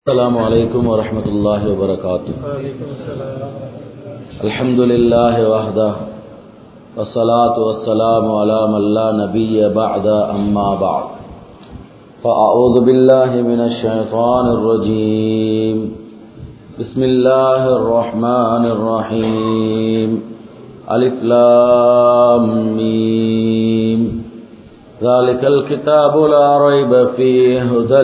السلام عليكم ورحمة الله وبركاته وعليكم السلام الحمد لله وحده والصلاة والسلام على من لا نبي بعد أما بعد فأعوذ بالله من الشيطان الرجيم بسم الله الرحمن الرحيم ألف لام ميم ذلك الكتاب لا ريب فيه هدى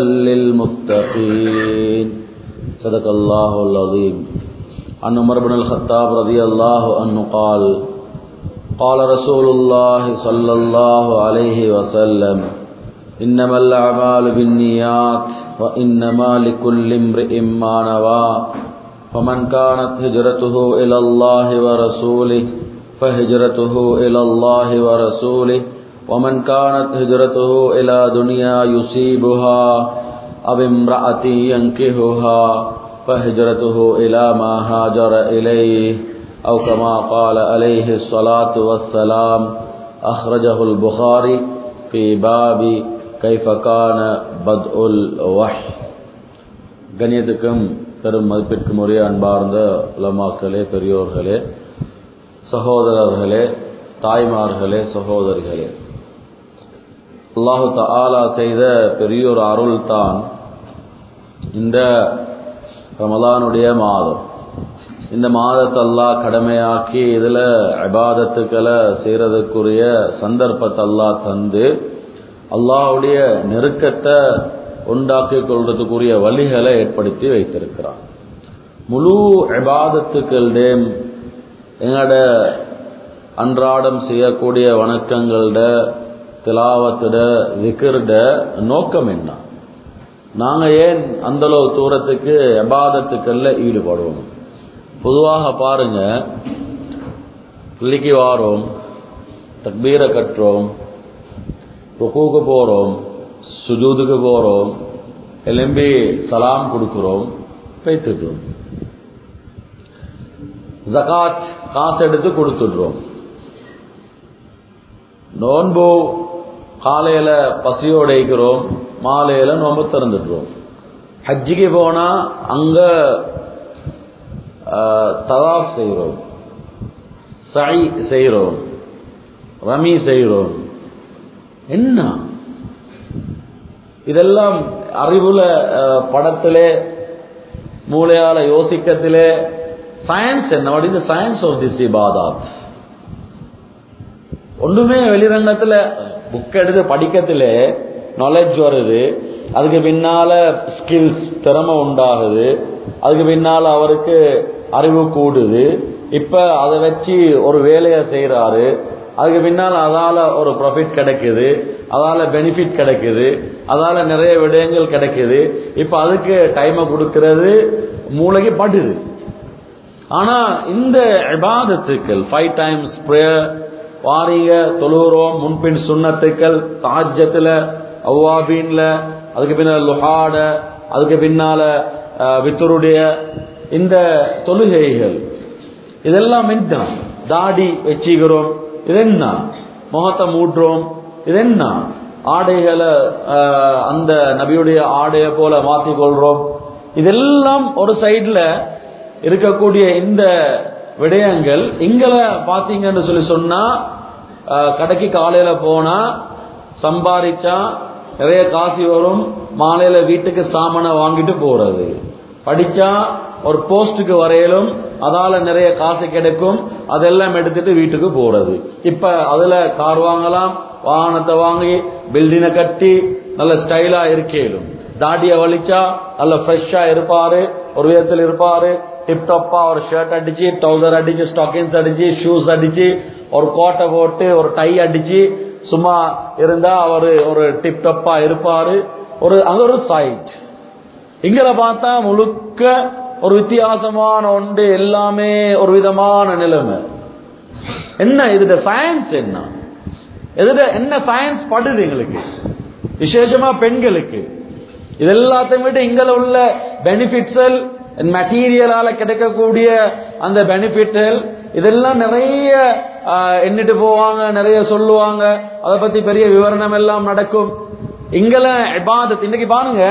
للمتقين صدق الله العظيم عن عمر بن الخطاب رضي الله عنه قال قال رسول الله صلى الله عليه وسلم إنما الأعمال بالنيات وإنما لكل امرئ ما نوى فمن كانت هجرته إلى الله ورسوله فهجرته إلى الله ورسوله ومن كانت هجرته إلى دنيا يصيبها أو امرأة ينكهها فهجرته إلى ما هاجر إليه أو كما قال عليه الصلاة والسلام أخرجه البخاري في باب كيف كان بدء الوحي கண்ணியத்துக்கும் பெரும் மதிப்பிற்கும் உரிய அன்பார்ந்த உலமாக்களே பெரியோர்களே சகோதரர்களே தாய்மார்களே சகோதரிகளே அல்லாஹு தாலா செய்த பெரியோர் அருள் தான் இந்த ரமலானுடைய மாதம் இந்த மாதத்தை அல்லாஹ் கடமையாக்கி இதில் அபாதத்துக்களை செய்கிறதுக்குரிய சந்தர்ப்பத்தை அல்லாஹ் தந்து அல்லாஹுடைய நெருக்கத்தை உண்டாக்கி கொள்றதுக்குரிய வழிகளை ஏற்படுத்தி வைத்திருக்கிறான் முழு அபாதத்துக்களுடைய எங்களோட அன்றாடம் செய்யக்கூடிய வணக்கங்களோட திலாவத்தோட விக்கிர்ட நோக்கம் என்ன நாங்கள் ஏன் அந்தளவு தூரத்துக்கு அபாதத்துக்கள்ல ஈடுபடுவோம் பொதுவாக பாருங்க பள்ளிக்கு வாரோம் தக்பீரை கட்டுறோம் ருக்கூக்கு போகிறோம் சுஜூதுக்கு போகிறோம் எலும்பி சலாம் கொடுக்குறோம் வைத்துடுறோம் ஜகாத் காசு எடுத்து கொடுத்துடுறோம் நோன்பு காலையில் பசியோடு இருக்கிறோம் மாலையில் நோன்பு திறந்துடுறோம் ஹஜ்ஜிக்கு போனால் அங்கே தவாப் செய்கிறோம் சை செய்கிறோம் ரமி செய்கிறோம் என்ன இதெல்லாம் அறிவுல படத்திலே மூளையால யோசிக்கத்திலே சயின்ஸ் என்ன what is science of this இபாதாத் ஒன்றுமே வெளிரங்கத்தில் புக் எடுத்து படிக்கத்திலே நாலேஜ் வருது அதுக்கு பின்னால ஸ்கில்ஸ் திறமை உண்டாகுது அதுக்கு பின்னால அவருக்கு அறிவு கூடுது இப்ப அதை வச்சு ஒரு வேலையை செய்யறாரு அதுக்கு பின்னால் அதால ஒரு ப்ராஃபிட் கிடைக்குது அதால பெனிஃபிட் கிடைக்குது அதால நிறைய விடயங்கள் கிடைக்குது இப்ப அதுக்கு டைமை கொடுக்கறது மூளைக்கு படுது ஆனா இந்த இபாதத்துக்கள் ஃபைவ் டைம்ஸ் ப்ரேயர் வாரிக தொழுகிறோம் முன்பின் சுண்ணத்துக்கள் தாஜத்துல அவ்வாபீன்ல அதுக்கு பின்னால லுஹாட அதுக்கு பின்னால வித்தருடைய இந்த தொழுகைகள் இதெல்லாம் என்ன தாடி வச்சுக்கிறோம் இது என்ன முகத்தை மூட்டுறோம் இது என்ன ஆடைகளை அந்த நபியுடைய ஆடையை போல மாற்றிக்கொள்றோம் இதெல்லாம் ஒரு சைடில் இருக்கக்கூடிய இந்த விடயங்கள் இங்களை பார்த்தீங்கன்னு சொல்லி சொன்னா கடைக்கு காலையில போனா சம்பாதிச்சா நிறைய காசு வரும் மாலையில வீட்டுக்கு சாமானை வாங்கிட்டு போறது படிச்சா ஒரு போஸ்டுக்கு வரையிலும் அதால நிறைய காசு கிடைக்கும் அதெல்லாம் எடுத்துட்டு வீட்டுக்கு போறது இப்ப அதுல கார் வாங்கலாம் வாகனத்தை வாங்கி பில்டிங்கை கட்டி நல்ல ஸ்டைலா இருக்கேலும் தாடிய வலிச்சா நல்ல ஃப்ரெஷ்ஷா இருப்பாரு ஒரு விதத்தில் இருப்பாரு டிப்டாப்பா ஒரு ஷர்ட் அடிச்சு டவுசர் அடிச்சு ஸ்டாக்கின்ஸ் அடிச்சு ஷூஸ் அடிச்சு ஒரு கோட்டை போட்டு ஒரு டை அடிச்சு சும்மா இருந்தா அவர் ஒரு டிப்டாப்பா இருப்பாரு ஒரு அது ஒரு சைட் இங்களை பார்த்தா முழுக்க ஒரு வித்தியாசமான ஒன்று எல்லாமே ஒரு விதமான நிலைமை என்ன இதுட சயின்ஸ் என்ன எதுட என்ன சயின்ஸ் படுது எங்களுக்கு விசேஷமா பெண்களுக்கு இது எல்லாத்தையும் விட இங்கே உள்ள பெனிஃபிட்ஸல் மெட்டீரியலால கிடைக்கக்கூடிய அந்த பெனிஃபிட்கள் இதெல்லாம் நிறைய எண்ணிட்டு போவாங்க நிறைய சொல்லுவாங்க அதை பத்தி பெரிய விவரணம் எல்லாம் நடக்கும் இங்கெல்லாம் இபாதத் இன்னைக்கு பாருங்க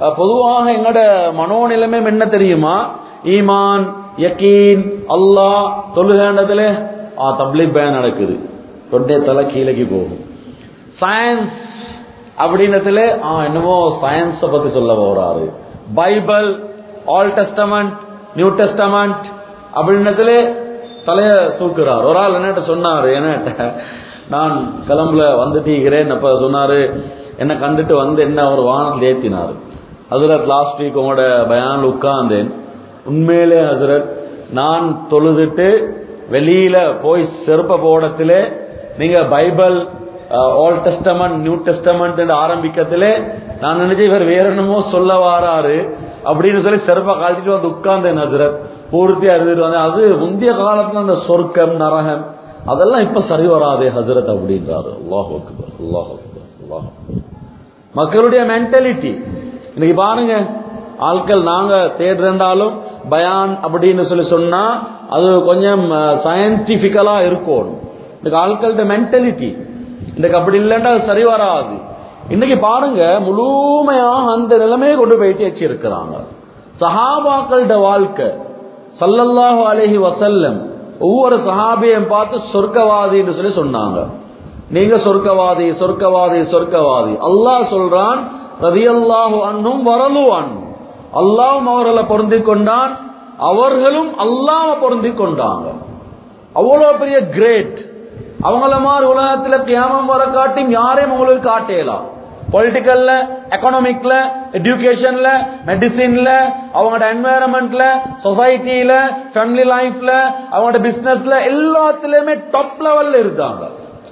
அஹ், பொதுவாக எங்கட மனோநிலைமை என்ன தெரியுமா ஈமான் யக்கீன் அல்லாஹ் தொழுகேண்டதுல ஆ தப்லீக் பயன் நடக்குது தொண்டை தலை கீழக்கு போகும் சயின்ஸ் அப்படின்றதுல ஆ என்னமோ சயின்ஸை பத்தி சொல்ல போறாரு Bible old testament new testament அப்படின்றதுல தலைய தூக்குறார் ஒரு ஆள் என்னட்ட சொன்னாரு என்னட்ட நான் கிளம்புல வந்துட்டீங்கிறேன் அப்ப சொன்னாரு என்ன கண்டுட்டு வந்து என்ன ஒரு வானத்தில் ஏத்தினாரு ஹசரத் லாஸ்ட் வீக் உங்களோட பயான் உட்கார்ந்தேன் உண்மையிலே ஹசரத் நான் தொழுதுட்டு வெளியில போய் செருப்ப போடத்திலே நீங்க Bible old testament new testament ஆரம்பிக்கத்திலே நான் நினைச்சேன் இவர் வேற என்னமோ சொல்ல வாராரு அப்படின்னு சொல்லி செருப்பை காட்டிட்டு வந்து உட்கார்ந்தேன் ஹசரத் பூர்த்தியா இருந்துட்டு வந்தேன் அது முந்தைய காலத்துல அந்த சொர்க்கம் நரகம் அதெல்லாம் இப்ப சரி வராதே ஹசரத் அப்படின்றாரு அல்லாஹ் அக்பர் அல்லாஹ் அக்பர் அல்லாஹ் அக்பர். மக்களுடைய மென்டாலிட்டி இன்னைக்கு பாருங்க ஆட்கள் நாங்க தேடுறாலும் பயான் அப்படின்னு சொல்லி சொன்னா அது கொஞ்சம் சயின்டிபிக்கலா இருக்கணும் இன்னைக்கு ஆட்கள்கிட்ட மென்டாலிட்டி இன்னைக்கு அப்படி இல்லைன்னா அது சரி வராது இன்னைக்கு பாருங்க முழுமையாக அந்த நிலைமையை கொண்டு போயிட்டு வச்சிருக்கிறாங்க சஹாபாக்களோட வாழ்க்கை சல்லல்லாஹு அலைஹி வசல்லம் ஒவ்வொரு சஹாபியையும் பார்த்து சொர்க்கவாதின்னு சொல்லி சொன்னாங்க நீங்க சொர்க்கவாதி சொர்க்கவாதி சொர்க்கவாதி அல்லாஹ் சொல்றான் ரதியல்லாஹு அன்னும் வரலு அன் அல்லாஹ்வும் அவர்களை பொருந்தி கொண்டான் அவர்களும் அல்லாஹ்வை பொருந்தி கொண்டாங்க அவ்வளவு பெரிய கிரேட் அவங்கள மாதிரி உலகத்துல கியாமம் வர காட்டியும் யாரையும் உங்களுக்கு காட்டேலாம் பொலிட்டிக்கல்ல எக்கனாமிக்ல எஜுகேஷன்ல மெடிசின்ல அவங்களோட என்வாயரன்மெண்ட்ல சொசைட்டில ஃபேமிலி லைஃப்ல அவங்களோட பிசினஸ்ல எல்லாத்துலயுமே டாப் லெவல்ல இருக்காங்க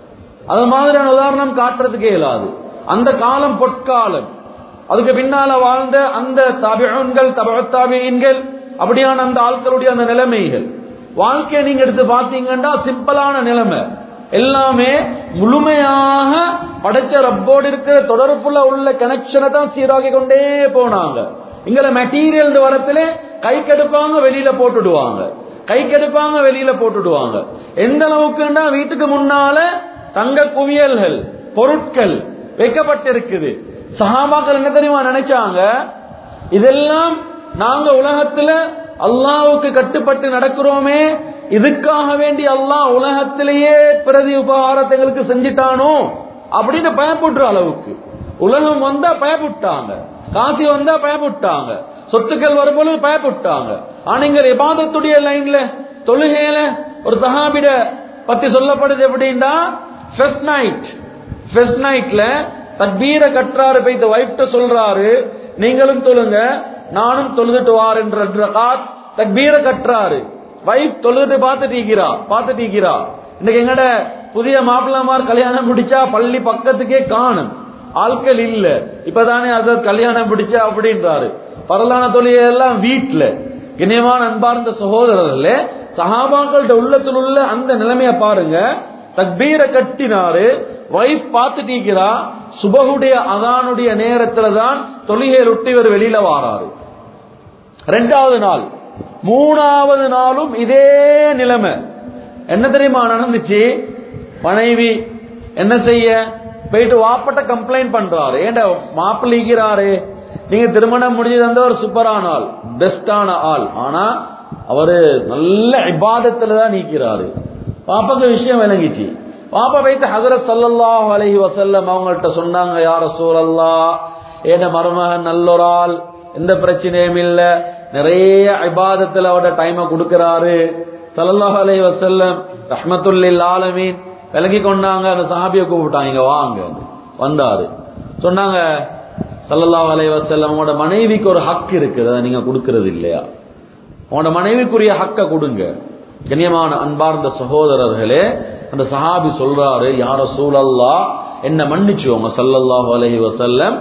அது மாதிரியான உதாரணம் காட்டுறதுக்கே இயலாது அந்த காலம் பொற்காலம் அதுக்கு பின்னால வாழ்ந்த அந்த தபிகள் தபத்தாபியன்கள் அப்படியான அந்த ஆட்களுடைய அந்த நிலைமைகள் வாழ்க்கையை நீங்க எடுத்து பாத்தீங்கன்னா சிம்பிளான நிலைமை எல்லாமே முழுமையாக படைச்ச ரப்போடு இருக்கிற தொடர்புல உள்ள கனெக்ஷனை தான் சீராக்கி கொண்டே போனாங்க இங்கல மெட்டீரியல் வரத்துல கை கெடுப்பாங்க வெளியில போட்டுடுவாங்க கை கெடுப்பாங்க வெளியில போட்டுடுவாங்க எந்த அளவுக்குன்னா வீட்டுக்கு முன்னால தங்க குவியல்கள் பொருட்கள் வைக்கப்பட்டிருக்குது சஹாபாக்கள் என்ன தெரியுமா நினைச்சாங்க இதெல்லாம் நாங்க உலகத்துல அல்லாவுக்கு கட்டுப்பட்டு நடக்கிறோமே இதுக்காக வேண்டி அல்லாஹ் உலகத்திலேயே பிரதி உபகாரத்தை எங்களுக்கு செஞ்சிட்டானோ அப்படின்னு பயப்படுற அளவுக்கு உலகம் வந்தா பயப்பட்டாங்க காசி வந்தா பயப்பட்டாங்க சொத்துக்கள் வரும்போது பயப்பட்டாங்க ஆனா இங்க இபாதத்துடைய லைன்ல தொழுகையில ஒரு சஹாபிட பத்தி சொல்லப்படுது எப்படின்னா ஃபர்ஸ்ட் நைட் ஃபர்ஸ்ட் நைட்ல தக்பீர கட்டுறாரு போய் இந்த வைஃப்ட சொல்றாரு நீங்களும் தொழுங்க நானும் தொழுதுட்டு வாருன்ற காத் தக்பீர கட்டுறாரு வைஃப் தொழுது பார்த்துட்டு இருக்கிறா பார்த்துட்டு இருக்கிறா இன்னைக்கு எங்கட புதிய மாப்பிள்ளமார் கல்யாணம் முடிச்சா பள்ளி பக்கத்துக்கே காணும் ஆட்கள் இல்ல இப்பதானே அது கல்யாணம் பிடிச்சா அப்படின்றாரு பரலான தொழில் எல்லாம் வீட்டுல இணையமான அன்பார்ந்த சகோதரர்களே சஹாபாக்கள்ட உள்ளத்தில் உள்ள அந்த நிலைமைய பாருங்க தக்பீர கட்டினாரு வைஃப் பார்த்துட்டீங்கிறா சுபகுடைய அதானுடைய நேரத்துல தான் தொழுகையை விட்டு இவர் வெளியில வாராரு ரெண்டாவது நாள் மூணாவது நாளும் இதே நிலைமை என்ன தெரியுமா நடந்துச்சு மனைவி என்ன செய்ய போயிட்டு வாப்பட்ட கம்ப்ளைண்ட் பண்றாரு ஏண்டா மாப்பிள்ளைக்கிறாரு நீங்க திருமணம் முடிஞ்சது வந்து ஒரு சூப்பரான ஆள் பெஸ்டான ஆள் ஆனா அவரு நல்ல இபாதத்துல தான் நீக்கிறாரு பாப்பாக்கு விஷயம் விளங்கிச்சு பாப்பா வைத்து ஹசரத் சல்லல்லாஹு அலைஹி வசல்லம் அவங்கள்ட்ட சொன்னாங்க யார சூழல்லா ஏன மருமகன் நல்லொரு ஆள் எந்த பிரச்சனையும் இல்ல நிறைய இபாதத்துல அவரோட டைமை கொடுக்கறாரு சல்லல்லாஹு அலைஹி வசல்லம் ரஹ்மத்துல்லில் ஆலமீன் விலகி கொண்டாங்க அந்த சஹாபியை கூப்பிட்டாங்க இங்க வாங்க வந்தாரு சொன்னாங்க சல்லல்லாஹு அலைஹி வஸல்லம் உங்களோட மனைவிக்கு ஒரு ஹக் இருக்குது அதை நீங்க கொடுக்கறது இல்லையா உங்களோட மனைவிக்குரிய ஹக்க கொடுங்க கண்ணியமான அன்பார்ந்த சகோதரர்களே அந்த சஹாபி சொல்றாரு யார சூழல்லா என்ன மன்னிச்சுவோங்க சல்லல்லாஹு அலைஹி வஸல்லம்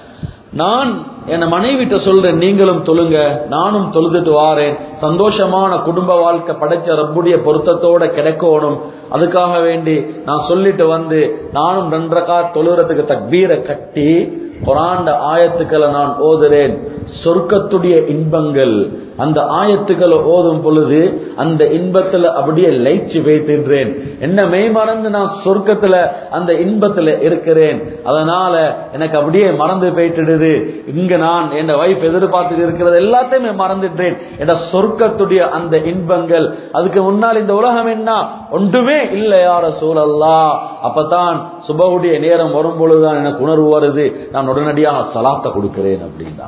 நான் என் மனைவிட்ட சொல்றேன் நீங்களும் தொழுங்க நானும் தொழுதுட்டு வாரேன் சந்தோஷமான குடும்ப வாழ்க்கை படைச்ச ரப்புடைய பொருத்தத்தோட கிடைக்கணும் அதுக்காக வேண்டி நான் சொல்லிட்டு வந்து நானும் ரெண்டரைக்கா தொழுறதுக்கு தக்பீரை கட்டி குரான்ட ஆயத்துக்களை நான் ஓதுறேன் சொர்க்கத்துடைய இன்பங்கள் அந்த ஆயத்துக்களை ஓதும் பொழுது அந்த இன்பத்துல அப்படியே லைச்சு வைத்தின்றேன் என்ன மெய் மறந்து நான் சொர்க்கத்துல அந்த இன்பத்துல இருக்கிறேன் அதனால எனக்கு அப்படியே மறந்து போயிட்டுடுது இங்க நான் என் வைஃப் எதிர்பார்த்துட்டு இருக்கிறது எல்லாத்தையுமே மறந்துட்டேன் என்ற சொர்க்கத்துடைய அந்த இன்பங்கள் அதுக்கு முன்னால் இந்த உலகம் என்ன ஒன்றுமே இல்லை யார சூழல்லா அப்பதான் சுபகுடைய நேரம் வரும் பொழுதுதான் எனக்கு உணர்வு வருது நான் உடனடியாக சலாத்தை கொடுக்கிறேன் அப்படின்னா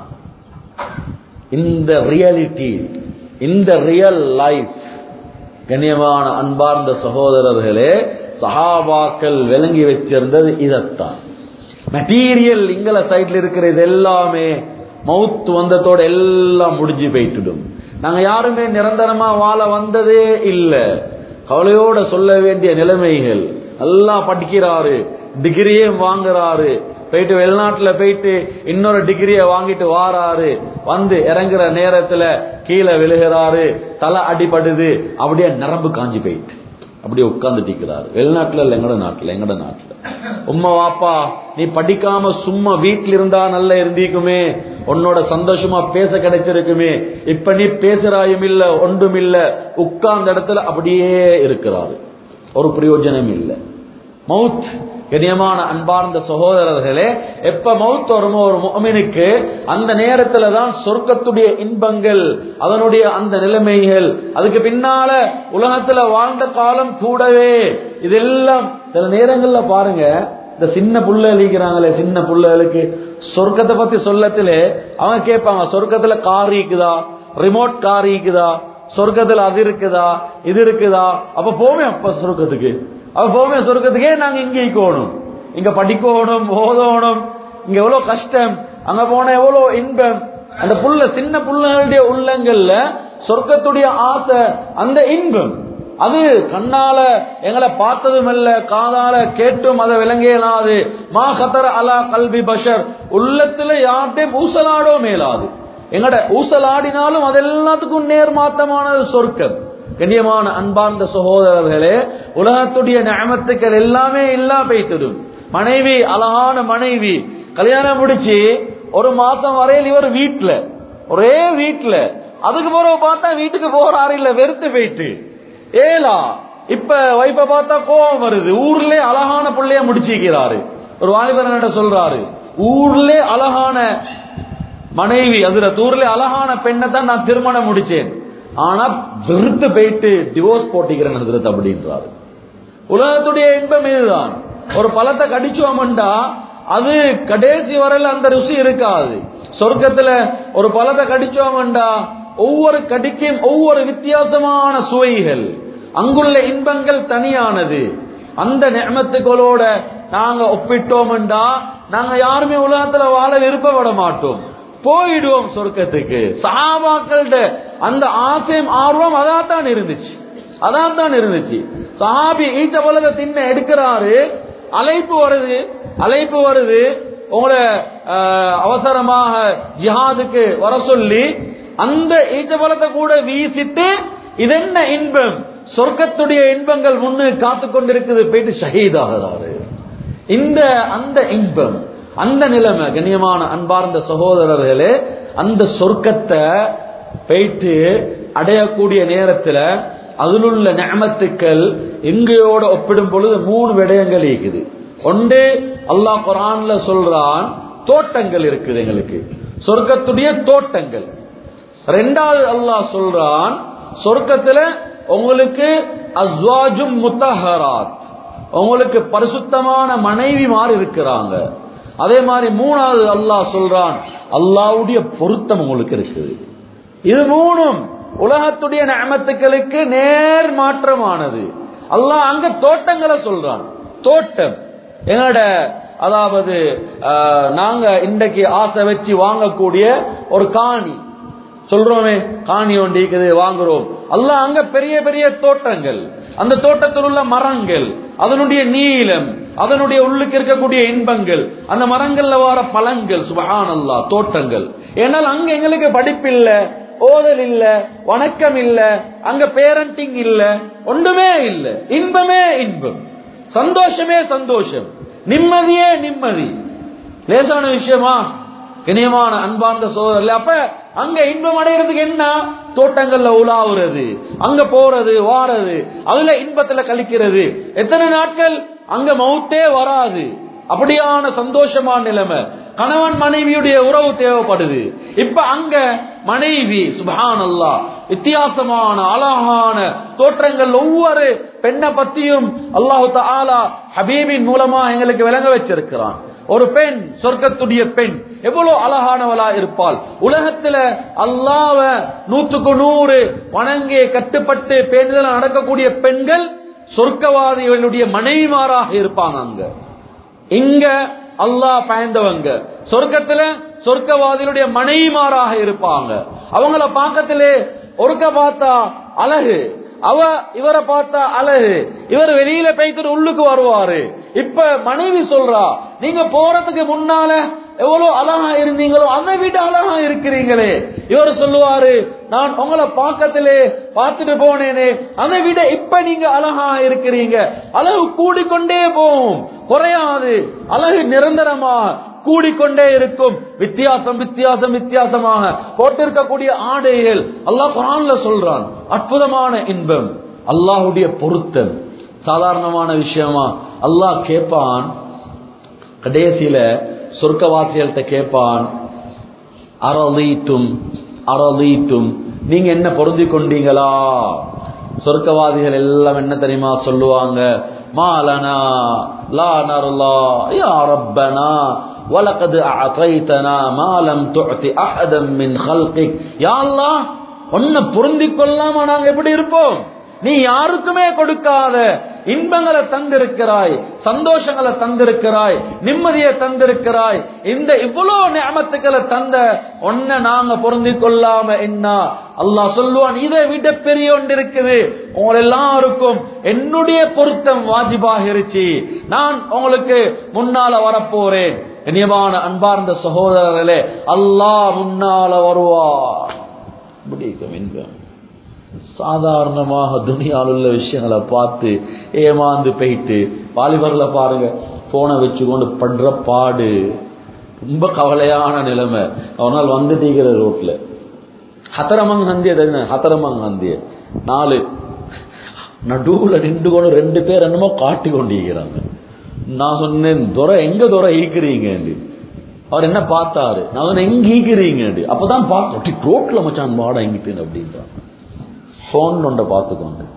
இந்த ரியாலிட்டி இந்த ரியல் லைஃப் கண்ணியமான அன்பார்ந்த சகோதரர்களே சஹாபாக்கள் விளங்கி வச்சிருந்தது இதைத்தான் மெட்டீரியல் இங்கல சைட்ல இருக்கிற இது எல்லாமே மவுத் வந்ததோட எல்லாம் முடிஞ்சு போயிட்டுடும் நாங்க யாருமே நிரந்தரமா வாழ வந்ததே இல்லை கவலையோட சொல்ல வேண்டிய நிலைமைகள் நல்லா படிக்கிறாரு டிகிரியே வாங்குறாரு போயிட்டு வெளிநாட்டுல போயிட்டு இன்னொரு டிகிரியை வாங்கிட்டு வாராரு வந்து இறங்குற நேரத்துல கீழே விழுகிறாரு தலை அடிபடுது அப்படியே நரம்பு காஞ்சி போயிட்டு அப்படியே உட்கார்ந்துட்டு இருக்கிறாரு வெளிநாட்டுல இல்ல எங்கட நாட்டுல எங்கட நாட்டுல உம்மா வாப்பா நீ படிக்காம சும்மா வீட்டுல இருந்தா நல்லா இருந்திக்குமே உன்னோட சந்தோஷமா பேச கிடைச்சிருக்குமே இப்ப நீ பேசுறாயும் இல்ல ஒன்றும் இல்ல உட்கார்ந்த இடத்துல அப்படியே இருக்கிறாரு ஒரு பிரயோஜனம் இல்லை மவுத் கண்ணியமான அன்பார்ந்த சகோதரர்களே எப்ப மவுத் வருமோ ஒரு முഅமினுக்கு அந்த நேரத்துல தான் சொர்க்கத்துடைய இன்பங்கள் அதனுடைய அந்த நிலைமைகள் அதுக்கு பின்னால உலகத்துல வாழ்ந்த காலம் கூடவே இதெல்லாம் சில நேரங்கள்ல பாருங்க இந்த சின்ன புள்ள அழிக்கிறாங்களே சின்ன புள்ளைகளுக்கு சொர்க்கத்தை பத்தி சொல்லத்திலே அவங்க கேட்பாங்க சொர்க்கத்துல கார் இருக்குதா ரிமோட் கார் இருக்குதா சொர்க்கத்துல அது இருக்குதா இது இருக்குதா அப்ப போவே அப்ப சொர்க்கத்துக்கு அப்ப போவே சொர்க்கத்துக்கே நாங்க இங்க இருக்கணும் இங்க படிக்கணும் ஓதணும் இங்க எவ்வளவு கஷ்டம் அங்க போன எவ்வளவு இன்பம் அந்த புள்ள சின்ன புள்ளைகளுடைய உள்ளங்கள்ல சொர்க்கத்துடைய ஆசை அந்த இன்பம் அது கண்ணால எங்களை பார்த்ததும் அல்ல காதால கேட்டும் அதை விளங்கியலாது மா கத்தர் அலா கல்வி பஷர் உள்ளத்துல யார்ட்டையும் ஊசலாடோ மேலாது எங்கட ஊசலாடினாலும் அது எல்லாத்துக்கும் நேர்மாத்தமானது சொர்க்கம் கண்ணியமான அன்பார்ந்த சகோதரர்களே உலகத்துடைய நியமத்துக்கள் எல்லாமே இல்லா பெய்த்திடும் மனைவி அழகான மனைவி கல்யாணம் முடிச்சு ஒரு மாசம் வரையில் இவர் வீட்டுல ஒரே வீட்டுல அதுக்கு பிறகு பார்த்தா வீட்டுக்கு போறாரு இல்ல வெறுத்து போயிட்டு ஏலா இப்ப வைப்ப பார்த்தா கோபம் வருது ஊர்ல அழகான பிள்ளைய முடிச்சிக்கிறாரு ஒரு வாலிபர் சொல்றாரு ஊர்ல அழகான மனைவி அதுல ஊர்ல அழகான பெண்ணை தான் நான் திருமணம் முடிச்சேன் ஆனா வெறுத்து போயிட்டு டிவோர்ஸ் போட்டிக்கிறேன் ஹசரத் அப்படின்றாரு உலகத்துடைய இன்பம் இதுதான் ஒரு பழத்தை கடிச்சோம்டா அது கடைசி வரையில அந்த ருசி இருக்காது சொர்க்கத்துல ஒரு பழத்தை கடிச்சோம்டா ஒவ்வொரு கடிக்கும் ஒவ்வொரு வித்தியாசமான சுவைகள் அங்குள்ள இன்பங்கள் தனியானது அந்த நியமத்துக்களோட நாங்க ஒப்பிட்டோம்டா நாங்க யாருமே உலகத்துல வாழ விருப்பப்பட மாட்டோம் போயிடுவோம் சொர்க்கத்துக்கு சஹாபாக்கள்ட அந்த ஆசையும் ஆர்வம் அதான் தான் இருந்துச்சு அதான் தான் இருந்துச்சு சஹாபி ஈச்ச பழத்தை தின்ன எடுக்கிறாரு அழைப்பு வருது அழைப்பு வருது உங்களை ஆஹ், அவசரமாக ஜிஹாதுக்கு வர சொல்லி அந்த ஈச்ச பழத்தை கூட வீசிட்டு இதென்ன இன்பம் சொர்க்கத்துடைய இன்பங்கள் முன்னு காத்து கொண்டிருக்குது போயிட்டு ஷஹீதாகிறாரு இந்த அந்த இன்பம் அந்த நிலைமை கண்ணியமான அன்பார்ந்த சகோதரர்களே அந்த சொர்க்கத்தை போயிட்டு அடையக்கூடிய நேரத்துல அதிலுள்ள நியமத்துக்கள் எங்கேயோட ஒப்பிடும் பொழுது மூணு விடயங்கள் இருக்குது ஒன்று அல்லாஹ் குரான்ல சொல்றான் தோட்டங்கள் இருக்குது எங்களுக்கு சொர்க்கத்துடைய தோட்டங்கள் ரெண்டாவது அல்லாஹ் சொல்றான் சொர்க்கத்துல உங்களுக்கு அஸ்வாஜும் முத்தஹராத் உங்களுக்கு பரிசுத்தமான மனைவி மாதிரி இருக்கிறாங்க அதே மாதிரி மூணாவது அல்லாஹ் சொல்றான் அல்லாஹ்வுடைய பொருத்தம் உங்களுக்கு இருக்குது இது மூணும் உலகத்துடைய நியமத்துக்களுக்கு நேர் மாற்றமானது அல்லாஹ் அங்க தோட்டங்களை சொல்றான் தோட்டம் எங்களோட அதாவது ஆஹ், நாங்க இன்றைக்கு ஆசை வச்சு வாங்கக்கூடிய ஒரு காணி சொல்றோமே காணி ஒன்று இருக்குது வாங்குறோம் அல்லாஹ் அங்க பெரிய பெரிய தோட்டங்கள் அந்த தோட்டத்தில் உள்ள மரங்கள் அதனுடைய நீளம் அதனுடைய உள்ளுக்கு இருக்கக்கூடிய இன்பங்கள் அந்த மரங்கள்ல வர பழங்கள் சுபஹான் அல்லாஹ் தோட்டங்கள் ஏனால் அங்க எங்களுக்கு படிப்பில்ல ஓதல் இல்ல வணக்கம் இல்ல அங்க பேரண்டிங் இல்ல ஒன்றுமே இல்ல இன்பமே இன்பம் சந்தோஷமே சந்தோஷம் நிம்மதியே நிம்மதி லேசான விஷயமா இணையமான அன்பார்ந்த சோதரர்கள் அப்ப அங்க இன்பம் அடைகிறதுக்கு என்ன தோட்டங்கள்ல உலாவுறது அங்க போறது வாரது அதுல இன்பத்துல கழிக்கிறது எத்தனை நாட்கள் அங்க மவுத்தே வராது அப்படியான சந்தோஷமான நிலைமை கணவன் மனைவியுடைய உறவு தேவைப்படுது இப்ப அங்க மனைவி சுபான் அல்லா வித்தியாசமான அழகான தோற்றங்கள் ஒவ்வொரு பெண்ணை பத்தியும் அல்லாஹு தாலா ஹபீபின் மூலமா எங்களுக்கு விளங்க வச்சிருக்கிறான் ஒரு பெண் சொர்க்கத்துடைய பெண் எவ்வளவு அழகானவளா இருப்பாள் உலகத்துல அல்லாவ நூற்றுக்கு நூறு வணங்கி கட்டுப்பட்டு பேணுதல நடக்கக்கூடிய பெண்கள் சொர்க்கவாதிகளுடைய மனைவிமாராக இருப்பாங்க அங்க இங்க அல்லாஹ் பயந்தவங்க சொர்க்கத்துல சொர்க்கவாதிகளுடைய மனைவிமாராக இருப்பாங்க அவங்கள பாக்கத்திலே ஒருக்க பார்த்தா அழகு அவ இவரை பார்த்தா அழகு இவர் வெளியில போய்த்து உள்ளுக்கு வருவாரு இப்ப மனைவி சொல்றா நீங்க போறதுக்கு முன்னால எவ்வளவு அழகா இருந்தீங்களோ அதை விட அழகா இருக்கிறீங்களே இவர் சொல்லுவாரு நான் உங்களை பாக்கத்திலே பார்த்துட்டு போனேனே அதை விட இப்ப நீங்க அழகா இருக்கிறீங்க அழகு கூடிக்கொண்டே போகும் குறையாது அழகு நிரந்தரமா கூடிக்கொண்டே இருக்கும் வித்தியாசம் வித்தியாசம் வித்தியாசமாக போட்டிருக்கக்கூடிய ஆடைகள் அல்லாஹ் குரான்ல சொல்றான் அற்புதமான இன்பம் அல்லாஹுடைய பொருத்தம் சாதாரணமான விஷயமா அல்லாஹ் கேட்பான் கடைசியில சொர்க்கவாசிகள்கிட்ட கேட்பான் அரளீத்தும் அரளீத்தும் நீங்க என்ன பொருந்தி கொண்டீங்களா சொர்க்கவாதிகள் எல்லாம் என்ன தெரியுமா சொல்லுவாங்க மாலனா லா நர்லா யா ரப்பனா وَلَقَدْ أَعْطَيْتَنَا مَا لَمْ تُعْتِ أَحَدًا مِنْ خَلْقِكَ يا அல்லாஹ் உன்னை பொருந்திக் கொள்ளாம நாங்க எப்படி இருப்போம் நீ யாருக்குமே கொடுக்காத இன்பங்களை தந்திருக்கிறாய் சந்தோஷங்களை தந்திருக்கிறாய் நிம்மதியை தந்திருக்கிறாய் இந்த இவ்வளவு நியமத்துக்களை தந்த ஒன்ன நாங்க பொருந்தி கொள்ளாம என்ன அல்லாஹ் சொல்லுவான் இதை விட பெரிய ஒன்று இருக்குது உங்களை எல்லாருக்கும் என்னுடைய பொருத்தம் வாஜிபாகிருச்சு நான் உங்களுக்கு முன்னால வரப்போறேன் இனியமான அன்பார்ந்த சகோதரர்களே அல்லாஹ் முன்னால வருவார் முடிக்கும் இன்பம் சாதாரணமாக துணியால் உள்ள விஷயங்களை பார்த்து ஏமாந்து போயிட்டு வாலிபர்ல பாருங்க போனை வச்சுக்கொண்டு படுற பாடு ரொம்ப கவலையான நிலைமை அவனால் வந்துட்டீங்கிற ரோட்ல ஹத்தரமங் ஹந்திய தெரியுங்க ஹத்தரமங் ஹந்திய நாலு நடுவுல நின்று கொண்டு ரெண்டு பேர் என்னமோ காட்டி கொண்டிருக்கிறாங்க நான் சொன்னேன் துறை எங்க துறை ஈக்குறீங்க அவர் என்ன பார்த்தாரு நான் சொன்னேன் எங்க ஈக்குறீங்க அப்பதான் பார்த்தோம் ரோட்ல மச்சான் வாடா எங்கிட்டு அப்படின்றான் போன் ஒன்றை பார்த்துக்கோங்க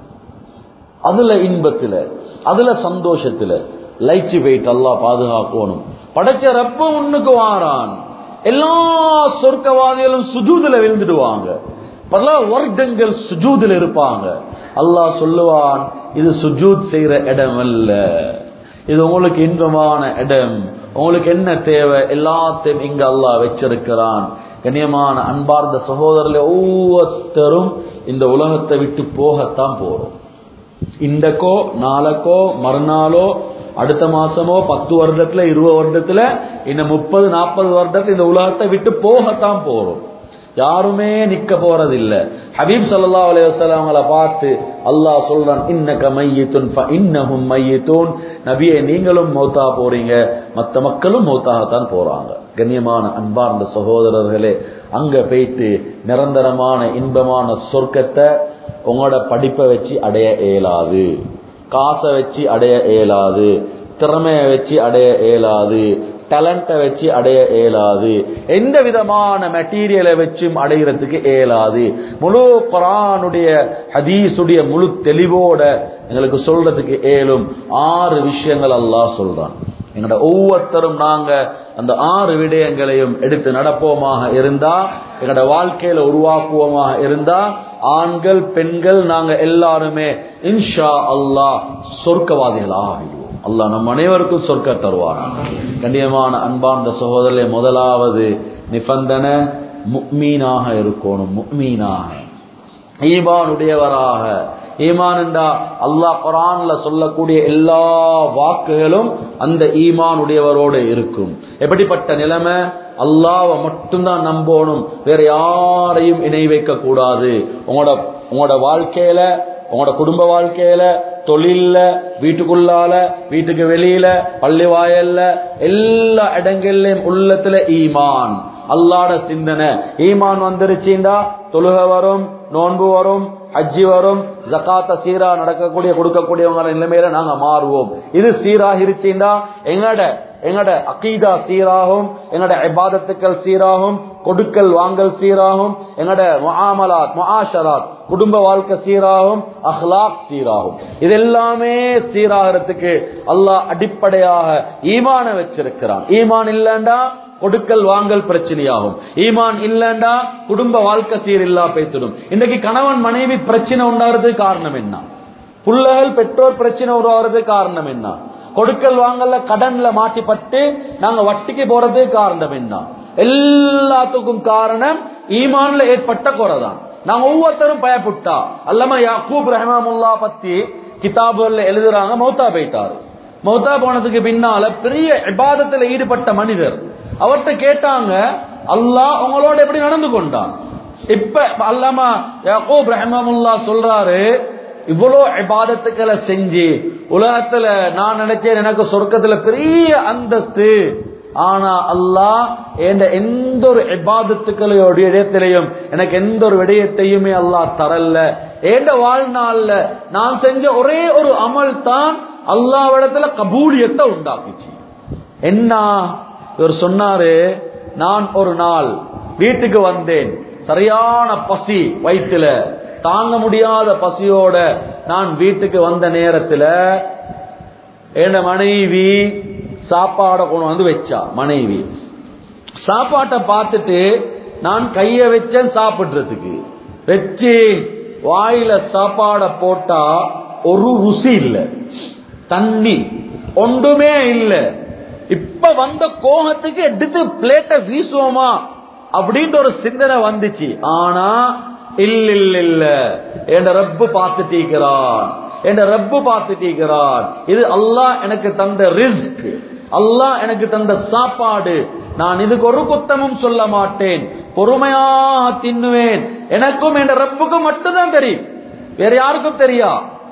அதுல இன்பத்துல அதுல சந்தோஷத்துல லைட் வெயிட் எல்லாம் பாதுகாக்கணும் படைச்ச ரப்ப முன்னுக்கு வாரான் எல்லா சொர்க்கவாதிகளும் சுஜூதுல விழுந்துடுவாங்க பல வருடங்கள் சுஜூதுல இருப்பாங்க அல்லாஹ் சொல்லுவான் இது சுஜூத் செய்யற இடம் அல்ல இது உங்களுக்கு இன்பமான இடம் உங்களுக்கு என்ன தேவை எல்லாத்தையும் இங்க அல்லாஹ் வச்சிருக்கிறான் கண்ணியமான அன்பார்ந்த சகோதரர்களே ஒவ்வொருத்தரும் இந்த உலகத்தை விட்டு போகத்தான் போறோம் இந்தக்கோ நாளைக்கோ மறுநாளோ அடுத்த மாசமோ பத்து வருடத்துல இருபது வருடத்துல இன்னும் முப்பது நாற்பது வருடத்துல இந்த உலகத்தை விட்டு போகத்தான் போறோம் யாருமே நிக்க போறதில்ல ஹபீப் சல்லா அலைவசல்லம் அவங்கள பார்த்து அல்லாஹ் சொல்றான் இன்னக்க மையத்துன் இன்னஹும் மையத்தூன் நபியே நீங்களும் மௌத்தா போறீங்க மத்த மக்களும் மௌத்தாகத்தான் போறாங்க கண்ணியமான அன்பார்ந்த சகோதரர்களே அங்க போயிட்டு நிரந்தரமான இன்பமான சொர்க்கத்தை உங்களோட படிப்பை வச்சு அடைய இயலாது காசை வச்சு அடைய இயலாது திறமைய வச்சு அடைய இயலாது டேலண்ட்டை வச்சு அடைய இயலாது எந்த விதமான மெட்டீரியலை வச்சும் அடைகிறதுக்கு இயலாது முழு குரானுடைய ஹதீஸுடைய முழு தெளிவோட எங்களுக்கு சொல்றதுக்கு ஏலும் ஆறு விஷயங்கள் அல்லாஹ் சொல்றான் எங்களோட ஒவ்வொருத்தரும் நாங்க அந்த ஆறு விடயங்களையும் எடுத்து நடப்போமாக இருந்தா எங்களோட வாழ்க்கையில உருவாக்குவோமாக இருந்தா ஆண்கள் பெண்கள் நாங்க எல்லாருமே இன்ஷா அல்லாஹ் சொர்க்கவாதிகள் ஆகிடுவோம் அல்லாஹ் நம் அனைவருக்கும் சொர்க்க தருவான் கண்ணியமான அன்பார்ந்த சகோதரே முதலாவது நிபந்தனை முக்மீனாக இருக்கணும் முக்மீனாக ஈமானுடையவராக ஈமான் என்றா அல்லாஹ் குரான்ல சொல்லக்கூடிய எல்லா வாக்குகளும் அந்த ஈமான் உடையவரோடு இருக்கும் எப்படிப்பட்ட நிலைமை அல்லாவை மட்டும்தான் நம்பணும் வேற யாரையும் இணை வைக்க கூடாது உங்களோட உங்களோட வாழ்க்கையில உங்களோட குடும்ப வாழ்க்கையில தொழில்ல வீட்டுக்குள்ளால வீட்டுக்கு வெளியில பள்ளி வாயல்ல எல்லா இடங்கள்லயும் உள்ளத்துல ஈமான் அல்லாட சிந்தனை ஈமான் வந்துருச்சுண்டா தொழுக வரும் நோன்பு வரும் ஹஜ்ஜி வரும் ஜகாத்த சீரா நடக்கக்கூடிய கொடுக்கக்கூடியவங்க நிலைமையில நாங்க மாறுவோம் இது சீராகிருச்சுண்டா எங்கட எங்கட அகீதா சீராகும் எங்கட இபாதத்துக்கள் சீராகும் கொடுக்கல் வாங்கல் சீராகும் எங்கட முஆமலாத் முஆஷராத் குடும்ப வாழ்க்கை சீராகும் அஹ்லாக் சீராகும் இது எல்லாமே சீராகிறதுக்கு அல்லாஹ் அடிப்படையாக ஈமான வச்சிருக்கிறான் ஈமான் இல்லண்டா கொடுக்கல் வாங்கல் பிரச்சனையாகும் ஈமான் இல்லண்டா குடும்ப வாழ்க்கை சீரில்லா பேத்திடும் இன்னைக்கு கணவன் மனைவி பிரச்சனை உண்டாகிறதுக்கு காரணம் என்ன புள்ளகள் பெற்றோர் பிரச்சனை உருவாகிறதுக்கு காரணம் என்ன கொடுக்கல் வாங்கல கடன்ல மாட்டிப்பட்டு நாங்க வட்டிக்கு போறதுக்கு காரணம் என்ன எல்லாத்துக்கும் காரணம் ஈமான்ல ஏற்பட்ட குறைதான் நாங்க ஒவ்வொருத்தரும் பயப்பட்டா அல்லாம யாக்கூப் ரஹமாமுல்லா பத்தி கிதாபுகள்ல எழுதுறாங்க மௌத்தா போயிட்டாரு மௌத்தா போனதுக்கு பின்னால பெரிய இபாதத்துல ஈடுபட்ட மனிதர் அவர்கிட்ட கேட்டாங்க அல்லாஹ் உங்களோட எப்படி நடந்து கொண்டான் இப்ப அல்லாமா யாக்கூப் ரஹமாமுல்லா சொல்றாரு இவ்வளோ இபாதத்துக்களை செஞ்சு உலகத்துல நான் நினைச்சேன் எனக்கு சொர்க்கத்துல பெரிய அந்தஸ்து ஆனா அல்லாஹ் என்ற எந்த ஒரு இபாதத்துக்களோட இடத்திலையும் எனக்கு எந்த ஒரு விடயத்தையுமே அல்லாஹ் தரல என்ற வாழ்நாள்ல நான் செஞ்ச ஒரே ஒரு அமல் தான் அல்லாவிடத்துல கபூலியத்தை உண்டாக்குச்சு என்ன இவர் சொன்னாரு நான் ஒரு நாள் வீட்டுக்கு வந்தேன் சரியான பசி வயிற்றுல தாங்க முடியாத பசியோட நான் வீட்டுக்கு வந்த நேரத்துல என் மனைவி சாப்பாடை கொண்டு வந்து வச்சா மனைவி சாப்பாட்டை பார்த்துட்டு நான் கைய வச்சேன் சாப்பிடுறதுக்கு வச்சு வாயில சாப்பாடை போட்டா ஒரு ருசி இல்லை தண்ணி ஒன்றுமே இல்லை இப்ப வந்த கோகத்துக்கு எடுத்து பிளேட்டை வீசுவோமா அப்படின்ற ஒரு சிந்தனை வந்துச்சு ஆனா இல்ல இல்ல இல்ல என் ரப்பு பார்த்துட்டீங்கிறான் என் ரப்பு பார்த்துட்டீங்கிறான் இது அல்லாஹ் எனக்கு தந்த ரிஸ்க் அல்லாஹ் எனக்கு தந்த சாப்பாடு நான் இதுக்கு ஒரு குத்தமும் சொல்ல மாட்டேன் பொறுமையாக தின்னுவேன் எனக்கும் என் ரப்புக்கும் மட்டும்தான் தெரியும் வேற யாருக்கும் தெரியா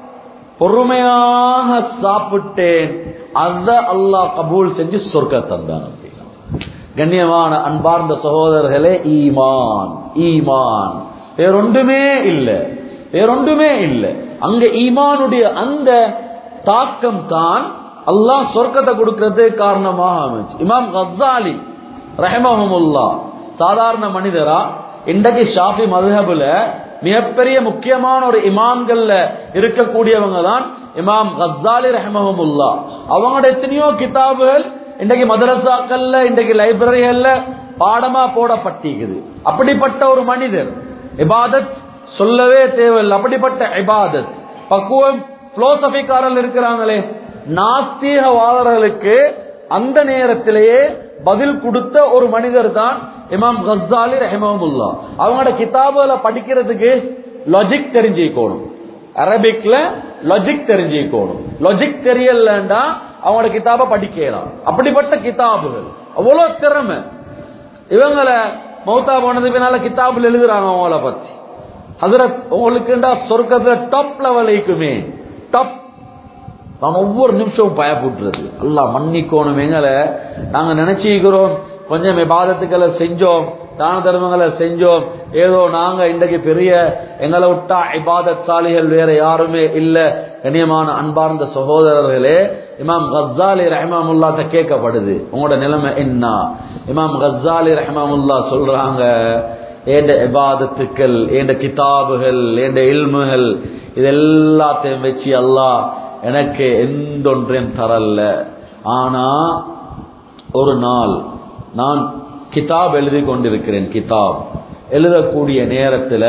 பொறுமையாக சாப்பிட்டேன் அத அல்லாஹ் கபூல் செஞ்சு சொர்க்க தந்தான் கண்ணியமான அன்பார்ந்த சகோதரர்களே ஈமான் ஈமான் வேறொன்றுமே இல்லை வேறொன்றுமே இல்லை அங்க ஈமானுடைய அந்த தாக்கம் தான் அல்லாஹ் சொர்க்கத்தை கொடுக்கிறது காரணமாக அமைச்சு இமாம் கசாலி ரஹமஹமுல்லா சாதாரண மனிதரா இன்றைக்கு ஷாஃபி மதுஹபுல மிகப்பெரிய முக்கியமான ஒரு இமாம்கள்ல இருக்கக்கூடியவங்க தான் இமாம் கசாலி ரஹமஹமுல்லா அவங்களோட எத்தனையோ கிதாபுகள் இன்றைக்கு மதரசாக்கள்ல இன்றைக்கு லைப்ரரிகள்ல பாடமா போடப்பட்டிருக்குது அப்படிப்பட்ட ஒரு மனிதர் இபாதத் சொல்லவே தேவையில்லை அப்படிப்பட்ட இபாதத் பக்குவம் பிலோசபிக்காரர்கள் இருக்கிறாங்களே நாஸ்தீகவாதர்களுக்கு அந்த நேரத்திலேயே பதில் கொடுத்த ஒரு மனிதர் தான் இமாம் கசாலி ரஹமமுல்லா அவங்களோட கிதாபுகளை படிக்கிறதுக்கு லாஜிக் தெரிஞ்சுக்கணும் அரபிக்ல லாஜிக் தெரிஞ்சுக்கணும் லாஜிக் தெரியலண்டா அவங்களோட கிதாபை படிக்கலாம் அப்படிப்பட்ட கிதாபுகள் அவ்வளவு திறமை இவங்களை மௌத்தா போனது பின்னால கிதாபுல எழுதுறாங்க அவங்கள பத்தி ஹசரத் உங்களுக்குண்டா சொர்க்கத்துல டாப் லெவலுக்குமே டாப் நான் ஒவ்வொரு நிமிஷமும் பயப்படுறது அல்லாஹ் மன்னிக்கோணும் எங்களை நாங்க நினைச்சுக்கிறோம் கொஞ்சம் விவாதத்துக்களை செஞ்சோம் தான தர்மங்களை செஞ்சோம் ஏதோ நாங்க இன்றைக்கு பெரிய எங்களை விட்டா இபாதத் சாலிகள் வேற யாருமே இல்ல கண்ணியமான அன்பார்ந்த சகோதரர்களே இமாம் கசாலி ரஹமாமுல்லாட்ட கேட்கப்படுது உங்களோட நிலைமை என்ன இமாம் கசாலி ரஹமாமுல்லா சொல்றாங்க ஏண்ட இபாதத்துக்கள் ஏண்ட கிதாபுகள் ஏண்ட இல்முகள் இது எல்லாத்தையும் வச்சு அல்லாஹ் எனக்கு எந்த ஒன்றையும் தரல ஆனா ஒரு நாள் நான் கிதாப் எழுதி கொண்டிருக்கிறேன் கிதாப் எழுதக்கூடிய நேரத்தில்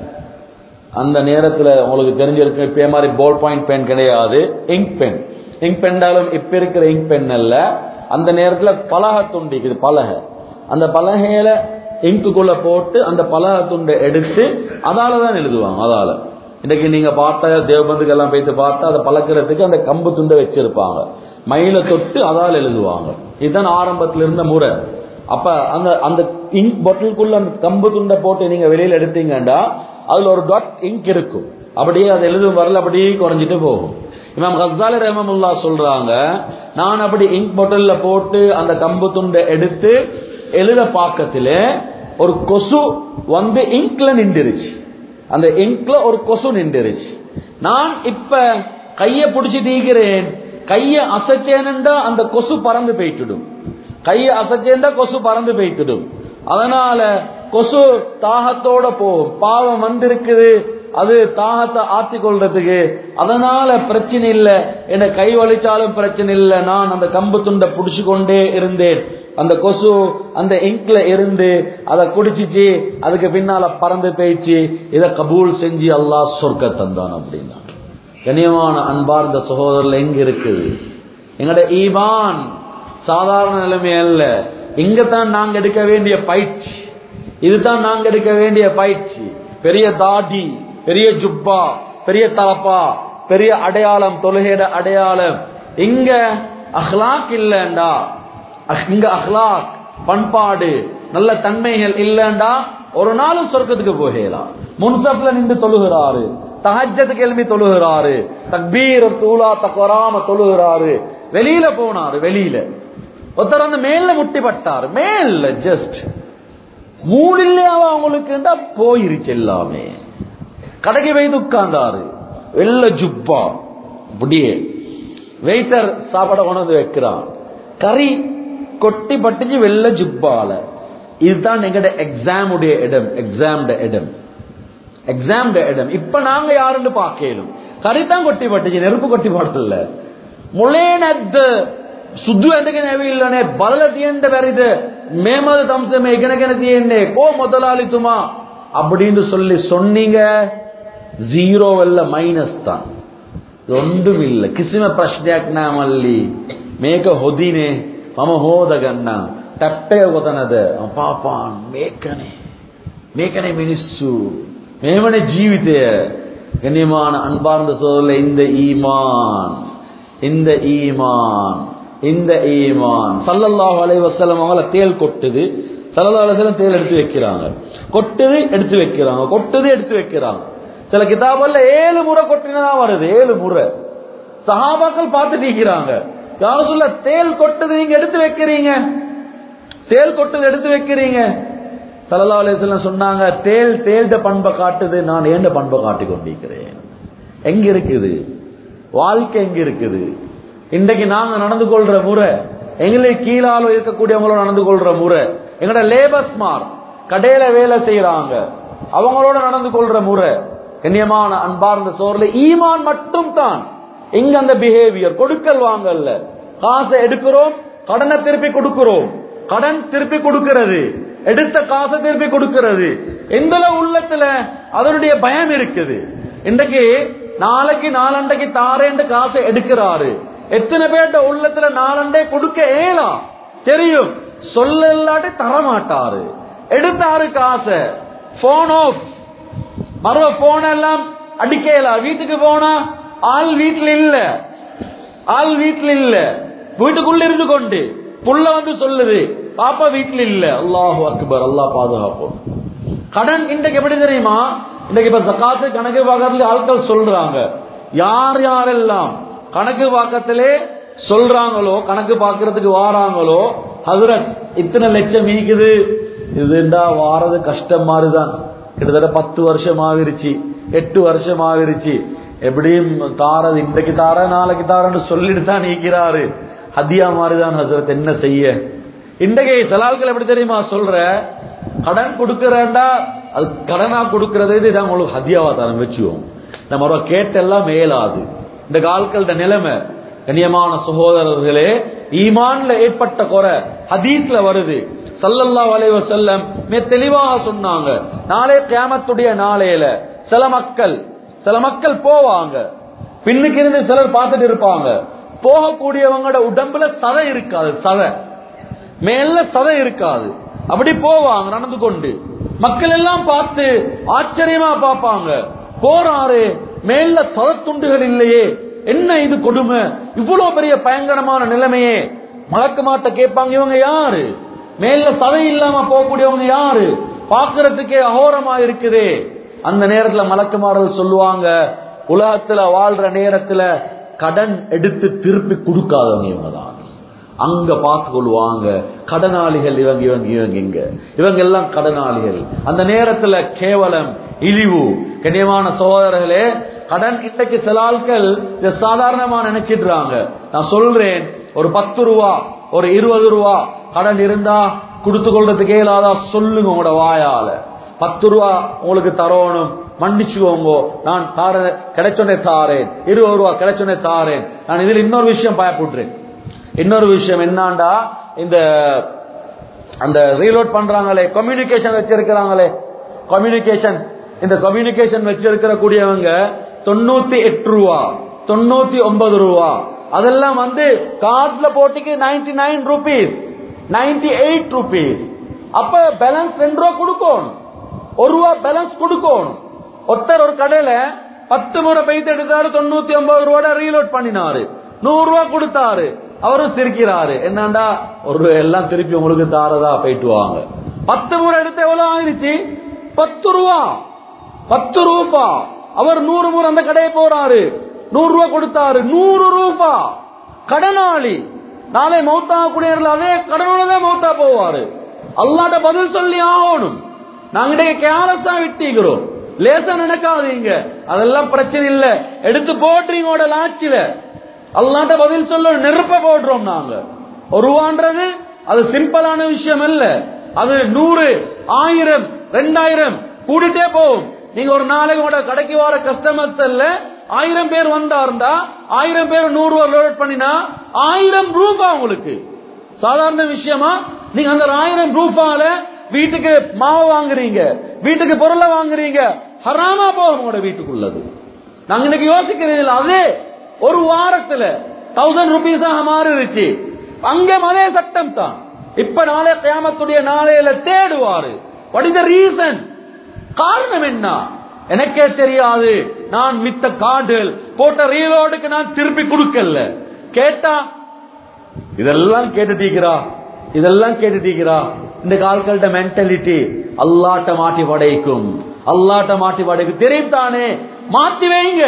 அந்த நேரத்தில் உங்களுக்கு தெரிஞ்சிருக்கு இப்பே மாதிரி போல் பாயிண்ட் பென் கிடையாது இங்க் பென் இங்க் பென்னாலும் இப்ப இருக்கிற இங்க் பென் அல்ல அந்த நேரத்தில் பலகை துண்டிக்குது பலகை அந்த பலகையில இங்குக்குள்ள போட்டு அந்த பலகை துண்டை எடுத்து அதால தான் எழுதுவாங்க அதால இன்னைக்கு நீங்க பார்த்த தேவபந்துக்கு எல்லாம் போயிட்டு பார்த்தா அதை பழக்கிறதுக்கு அந்த கம்பு துண்டை வச்சிருப்பாங்க மயில தொட்டு அதால் எழுதுவாங்க இதுதான் ஆரம்பத்தில் இருந்த முறை அப்ப அந்த அந்த இங்க் பாட்டிலுக்குள்ள அந்த கம்பு துண்டை போட்டு நீங்க வெளியில எடுத்தீங்கன்னா அதுல ஒரு டாட் இங்க் இருக்கும் அப்படியே அது எழுதும் வரல அப்படியே குறைஞ்சிட்டு போகும் இமாம் கசாலி ரஹமுல்லா சொல்றாங்க நான் அப்படி இங்க் பாட்டில்ல போட்டு அந்த கம்பு துண்டை எடுத்து எழுத பாக்கத்துல ஒரு கொசு வந்து இங்க்ல நின்றுருச்சு அந்த இங்க்ல ஒரு கொசு நின்றுருச்சு நான் இப்ப கைய பிடிச்சி தீக்கிறேன் கைய அசைச்சேன்டா அந்த கொசு பறந்து போயிட்டுடும் கைய அசைச்சேன்டா கொசு பறந்து போயிட்டுடும் அதனால கொசு தாகத்தோட போகும் பாவம் வந்திருக்குது அது தாகத்தை ஆத்தி கொள்றதுக்கு அதனால பிரச்சனை இல்ல என்ன கை வலிச்சாலும் பிரச்சனை இல்ல நான் அந்த கம்பு துண்டை புடிச்சு கொண்டே இருந்தேன் அந்த கொசு அந்த இங்க்ல இருந்து அதை குடிச்சிச்சு அதுக்கு பின்னால பறந்து போயிடுச்சு இதை கபூல் செஞ்சு அல்லாஹ் சொர்க்க தந்தான் அப்படின்னா கனியமான அன்பார்ந்த சகோதரர்ல எங்க இருக்குது எங்கட ஈமான் சாதாரண நிலைமை அல்ல இங்கதான் நாங்க எடுக்க வேண்டிய பயிற்சி இதுதான் நாங்க எடுக்க வேண்டிய பயிற்சி பெரிய தாடி பெரிய ஜுப்பா பெரிய தலப்பா பெரிய அடையாளம் தொழுகையிட அடையாளம் இங்க அஹ்லாக் இல்லண்டா இங்க அஹ்லாக் பண்பாடு நல்ல தன்மைகள் இல்லண்டா ஒரு நாளும் சொர்க்கத்துக்கு போகலாம் முன்சப்ல நின்று தொழுகிறாரு தஹஜத்துக்கு எழுப்பி தொழுகிறாரு தக்பீர் தூளா தக்கராம தொழுகிறாரு வெளியில போனாரு வெளியில ஒருத்தர் வந்து மேல முட்டி பட்டாரு மேல ஜஸ்ட் மூணு இல்லையாவா அவங்களுக்கு போயிருச்சு எல்லாமே கடைக்கு வைத்து உட்கார்ந்தாரு வெள்ள ஜுப்பா அப்படியே வெயிட்டர் சாப்பாட கொண்டு வந்து வைக்கிறான் கறி கொட்டி பட்டுச்சு வெள்ள ஜுப்பால இதுதான் எங்கட எக்ஸாம் உடைய இடம் எக்ஸாம் இடம் எக்ஸாம் இடம் இப்ப நாங்க யாருன்னு பார்க்கலும் கறி தான் கொட்டி பட்டுச்சு நெருப்பு கொட்டி படல ಮುಳೇನದ್ದ ಸುದ್ದು ಎಂದಕ್ಕೆ ನೆವಿಲ್ಲನೆ ಬಲದ ತಿಯಂಡ ಬೆರಿದೆ ಮೇಮದ தம்சமே இகனகன தியன்னே கோ முதலாளி துமா அப்படின்னு சொல்லி சொன்னீங்க ஜீரோ அல்ல மைனஸ் தான் ஒன்றும் ಇಲ್ಲ ಕಿಸಿಮ ಪ್ರಶ್ನೆಯಾಕ್ ನಮ್ಮಲ್ಲಿ ಮೇಕ ಹೊದಿನೆ ಮಮ ಹೋದಗನ್ನ ಟಪ್ಪೆ ಗೊತ್ತನದ ಪಾಪ ಮೇಕನೆ ಮೇಕನೆ ಮಿನಿಸ್ಸು ಮೇಮನೆ ಜೀವಿತ கண்ணியமான அன்பார்ந்த சோதரில் இந்த ஈமான் இந்த ஈமான் இந்த ஈமான் சல்லல்லாஹு அலைஹி வஸல்லம் அவங்கள தேல் கொட்டுது சல்லல்லாஹு அலைஹி வஸல்லம் தேல் எடுத்து வைக்கிறாங்க கொட்டுது எடுத்து வைக்கிறாங்க கொட்டுது எடுத்து வைக்கிறாங்க சில கிதாபல்ல ஏழு முறை கொட்டினதா வருது ஏழு முறை சஹாபாக்கள் பார்த்து நீக்கிறாங்க யாரும் சொல்ல தேல் கொட்டுது நீங்க எடுத்து வைக்கிறீங்க தேல் கொட்டுது எடுத்து வைக்கிறீங்க சல்லா அலிஸ்லாம் சொன்னாங்க தேல் தேல்ட பண்பை காட்டுது நான் ஏண்ட பண்பை காட்டிக் கொண்டிருக்கிறேன் எங்க இருக்குது வாழ்க்கை எங்க இருக்குது இன்றைக்கு நாங்க நடந்து கொள்ற முறை எங்களுக்கு கீழால இருக்கக்கூடியவங்களோட நடந்து கொள்ற முறை எங்கட லேபர்ஸ் மார் கடையில வேலை செய்யறாங்க அவங்களோட நடந்து கொள்ற முறை கண்ணியமான அன்பார்ந்த சோர்ல ஈமான் மட்டும் தான் இங்க அந்த பிஹேவியர் கொடுக்கல் வாங்கல்ல காசை எடுக்கிறோம் கடனை திருப்பி கொடுக்கிறோம் கடன் திருப்பி கொடுக்கிறது எடுத்த காசை திருப்பி கொடுக்கிறது எந்த உள்ளத்துல அதனுடைய பயம் இருக்குது இன்றைக்கு நாளைக்கு நாலண்டைக்கு தாரேண்டு காசை எடுக்கிறாரு எத்தனை பேர்ட்ட உள்ளத்துல நாலண்டே கொடுக்க ஏலாம் தெரியும் சொல்ல இல்லாட்டி தரமாட்டாரு எடுத்தாரு காசை போன் ஆஃப் மறுவ போன் எல்லாம் அடிக்கலாம் வீட்டுக்கு போனா ஆள் வீட்டுல இல்ல ஆள் வீட்டுல இல்ல வீட்டுக்குள்ள இருந்து கொண்டு புள்ள வந்து சொல்லுது பாப்பா வீட்டுல இல்ல அல்லாஹு அக்பர் அல்லாஹ் பாதுகாப்போம் கடன் இன்றைக்கு எப்படி தெரியுமா இன்றைக்கு இப்ப ஜக்காத்து கணக்கு பார்க்கறதுல ஆட்கள் சொல்றாங்க யார் யாரெல்லாம் கணக்கு பார்க்கத்திலே சொல்றாங்களோ கணக்கு பார்க்கறதுக்கு வாராங்களோ ஹசரத் இத்தனை லட்சம் ஈக்குது இதுண்டா வாரது கஷ்டம் மாதிரிதான் கிட்டத்தட்ட பத்து வருஷம் ஆகிருச்சு எட்டு வருஷம் ஆகிருச்சு எப்படியும் தாரது இன்றைக்கு தார நாளைக்கு தாரன்னு சொல்லிட்டு தான் நீக்கிறாரு ஹதியா மாதிரிதான் ஹசரத் என்ன செய்ய இன்றைக்கு சலால்கள் எப்படி தெரியுமா சொல்ற கடன் கொடுக்கறேன்டா அது கடனா கொடுக்கறதே இதான் உங்களுக்கு ஹதியாவா தரம் வச்சுவோம் நம்ம ஒரு கேட்டெல்லாம் மேலாது இந்த கால்களோட நிலைமை கண்ணியமான சகோதரர்களே ஈமான்ல ஏற்பட்ட குறை ஹதீஸ்ல வருது சல்லல்லாஹு அலைஹி வஸல்லம் மே தெளிவாக சொன்னாங்க நாளே கியாமத்துடைய நாளையில சில மக்கள் சில மக்கள் போவாங்க பின்னுக்கு இருந்து சிலர் பார்த்துட்டு இருப்பாங்க போகக்கூடியவங்களோட உடம்புல சதை இருக்காது சதை மேல சதை இருக்காது அப்படி போவாங்க நடந்து கொண்டு மக்கள் எல்லாம் பார்த்து ஆச்சரியமா பார்ப்பாங்க போறாரு மேல சத துண்டுகள் இல்லையே என்ன இது கொடுமை இவ்வளவு பெரிய பயங்கரமான நிலைமையே மலக்கு மாட்ட கேட்பாங்க இவங்க யாரு மேல சதை இல்லாம போகக்கூடியவங்க யாரு பாக்குறதுக்கே அகோரமா இருக்குதே அந்த நேரத்துல மலக்குமார்கள் சொல்லுவாங்க உலகத்துல வாழ்ற நேரத்துல கடன் எடுத்து திருப்பி கொடுக்காதவங்க இவங்க தான் அங்க பார்த்து கொள்வாங்க கடனாளிகள் இவங்க இவங்க இவங்க இங்க இவங்க எல்லாம் கடனாளிகள் அந்த நேரத்துல கேவலம் இழிவு கண்ணியமான சகோதரர்களே கடன் இன்றைக்கு சில ஆட்கள் இதை சாதாரணமா நினைச்சிடுறாங்க நான் சொல்றேன் ஒரு பத்து ரூபா ஒரு இருபது ரூபா கடன் இருந்தா கொடுத்து கொள்றதுக்கு இயலாதா சொல்லுங்க உங்களோட வாயால பத்து ரூபா உங்களுக்கு தரணும் மன்னிச்சுக்கோங்க நான் தார கிடைச்சோன்னே தாரேன் இருபது ரூபா கிடைச்சோன்னே தாரேன் நான் இதில் இன்னொரு விஷயம் பயப்படுறேன் இன்னொரு விஷயம் என்னண்டா இந்த அந்த ரீலோட் பண்றாங்களே கம்யூனிகேஷன் வச்சிருக்கிறாங்களே கம்யூனிகேஷன் இந்த கம்யூனிகேஷன் வச்சிருக்கிற கூடியவங்க தொண்ணூத்தி எட்டு ரூபா தொண்ணூத்தி ஒன்பது ரூபா அதெல்லாம் வந்து கார்ட்ல போட்டிக்கு ninety nine rupees ninety eight rupees அப்ப பேலன்ஸ் ரெண்டு ரூபா கொடுக்கணும் ஒரு ரூபா பேலன்ஸ் கொடுக்கணும் ஒருத்தர் ஒரு கடையில பத்து முறை பைத்து எடுத்தாரு தொண்ணூத்தி ஒன்பது ரூபா ரீலோட் பண்ணினாரு நூறு ரூபா கொடுத்தாரு அவரும் சிரிக்கிறாரு என்னண்டா ஒரு எல்லாம் திருப்பி உங்களுக்கு தாரதா போயிட்டு வாங்க பத்து முறை எடுத்து எவ்வளவு ஆயிருச்சு பத்து ரூபா பத்து ரூபா அவர் நூறு முறை அந்த கடையை போறாரு நூறு ரூபா கொடுத்தாரு நூறு ரூபா கடனாளி நாளை மௌத்தா குடியேறல அதே கடனோட தான் மௌத்தா போவாரு அல்லாட்ட பதில் சொல்லி ஆகணும் நாங்க கேலஸா விட்டிக்கிறோம் லேசா நினைக்காதீங்க அதெல்லாம் பிரச்சனை இல்ல எடுத்து போட்டுறீங்களோட லாட்சில அல்லாட்ட பதில் சொல்ல நெருப்ப போடுறோம் நாங்க ஒரு ரூபான்றது அது சிம்பிளான விஷயம் இல்ல அது நூறு ஆயிரம் ரெண்டாயிரம் கூடிட்டே போகும் நீங்க ஒரு நாளைக்கு உங்களோட கடைக்கு வர கஸ்டமர்ஸ் இல்ல ஆயிரம் பேர் வந்தா இருந்தா ஆயிரம் பேர் நூறு ரூபாய் லோட் பண்ணினா ஆயிரம் ரூபாய் உங்களுக்கு சாதாரண விஷயமா நீங்க அந்த ஆயிரம் ரூபாயில வீட்டுக்கு மாவு வாங்குறீங்க வீட்டுக்கு பொருளை வாங்குறீங்க ஹராமா போகும் உங்களோட வீட்டுக்குள்ளது நாங்க இன்னைக்கு யோசிக்கிறீங்க அதே ஒரு வாரத்துல தௌசண்ட் ருபீஸாக மாறிடுச்சு அங்கே அதே சட்டம் தான் இப்ப நாளை கியாமத்துடைய நாளையில தேடுவாரு வாட் இஸ் த ரீசன் காரணம் என்ன எனக்கே தெரியாது நான் மித்த கார்டுகள் போட்ட ரீலோடுக்கு நான் திருப்பி கொடுக்கல கேட்டா இதெல்லாம் கேட்டுட்டீங்கிறா இதெல்லாம் கேட்டுட்டீங்கிறா இந்த கால்கள்ட மென்டாலிட்டி அல்லாட்ட மாட்டி படைக்கும் அல்லாட்ட மாட்டி படைக்கும் தெரியும் தானே மாத்தி வைங்க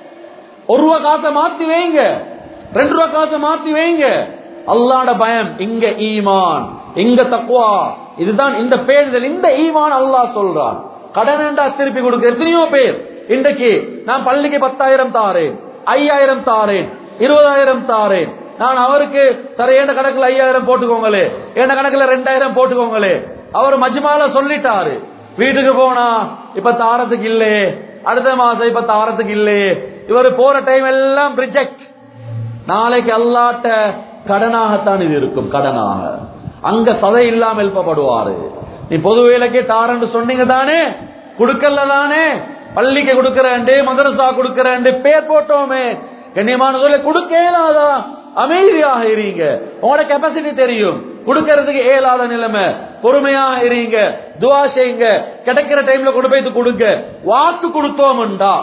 ஒரு ரூபா காசை மாத்தி வைங்க ரெண்டு ரூபா காசை மாத்தி வைங்க அல்லாட பயம் இங்க ஈமான் இங்க தக்குவா இதுதான் இந்த பேருதல் இந்த ஈமான் அல்லாஹ் சொல்றான் கடனண்டா திருப்பி கொடுக்க எத்தனையோ பேர் இன்றைக்கு நான் பள்ளிக்கு பத்தாயிரம் தாரேன் ஐயாயிரம் தாரேன் இருபதாயிரம் தாரேன் நான் அவருக்கு சரி என் கணக்குல ஐயாயிரம் போட்டுக்கோங்களே என் கணக்குல ரெண்டாயிரம் போட்டுக்கோங்களே அவர் மஜ்மால சொல்லிட்டாரு வீட்டுக்கு போனா இப்ப தாரத்துக்கு இல்லையே அடுத்த மாசம் இப்ப தாரத்துக்கு இல்லையே இவர் போற டைம் எல்லாம் ரிஜெக்ட் நாளைக்கு அல்லாட்ட கடனாகத்தான் இது இருக்கும் கடனாக அங்க சதை இல்லாம எழுப்பப்படுவாரு நீ பொது வேலைக்கே தாரன்னு சொன்னீங்க தானே கொடுக்கல தானே பள்ளிக்கு கொடுக்கறேன் மதரசா கொடுக்கறேன் பேர் போட்டோமே கண்ணியமான சொல்ல கொடுக்க இயலாதா அமைதியாக இருங்க உங்களோட கெப்பாசிட்டி தெரியும் கொடுக்கறதுக்கு இயலாத நிலைமை பொறுமையாக இருங்க துவா செய்யுங்க கிடைக்கிற டைம்ல கொண்டு போய் கொடுங்க வாக்கு கொடுத்தோம்டா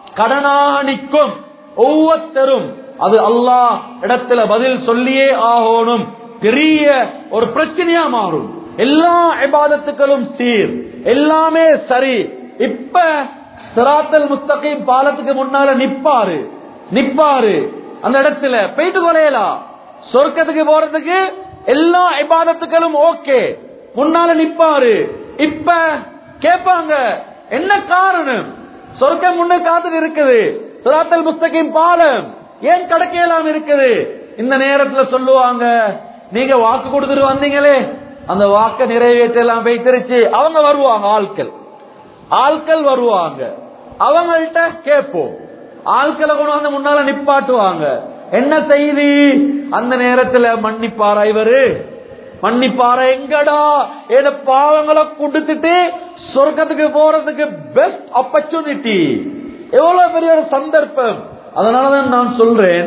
கடனாக நிற்கும் ஒவ்வொருத்தரும் அது அல்லாஹ் இடத்துல பதில் சொல்லியே ஆகணும் பெரிய ஒரு பிரச்சனையா மாறும் எல்லா இபாதத்துக்களும் சீர் எல்லாமே சரி இப்ப சிராத்தல் முஸ்தகீம் பாலத்துக்கு முன்னால நிப்பாரு நிப்பாரு அந்த இடத்துல போயிட்டு கொலையலாம் சொர்க்கத்துக்கு போறதுக்கு எல்லா இபாதத்துக்களும் ஓகே முன்னால நிப்பாரு இப்ப கேட்பாங்க என்ன காரணம் சொர்க்கம் முன்ன காத்துட்டு இருக்குது சிராத்தல் முஸ்தகீம் பாலம் ஏன் கடக்கையெல்லாம் இருக்குது இந்த நேரத்துல சொல்லுவாங்க நீங்க வாக்கு கொடுத்துட்டு வந்தீங்களே அந்த வாக்க நிறைவேற்றலாம் வைத்திருச்சு அவங்க வருவாங்க ஆட்கள் ஆட்கள் வருவாங்க அவங்கள்ட்ட கேட்போம் ஆட்களை கொண்டு வந்து முன்னால நிப்பாட்டுவாங்க என்ன செய்தி அந்த நேரத்துல மன்னிப்பாரா இவரு மன்னிப்பாரா எங்கடா ஏத பாவங்களை கொடுத்துட்டு சொர்க்கத்துக்கு போறதுக்கு பெஸ்ட் ஆப்பர்ச்சுனிட்டி எவ்வளவு பெரிய ஒரு சந்தர்ப்பம் அதனாலதான் நான் சொல்றேன்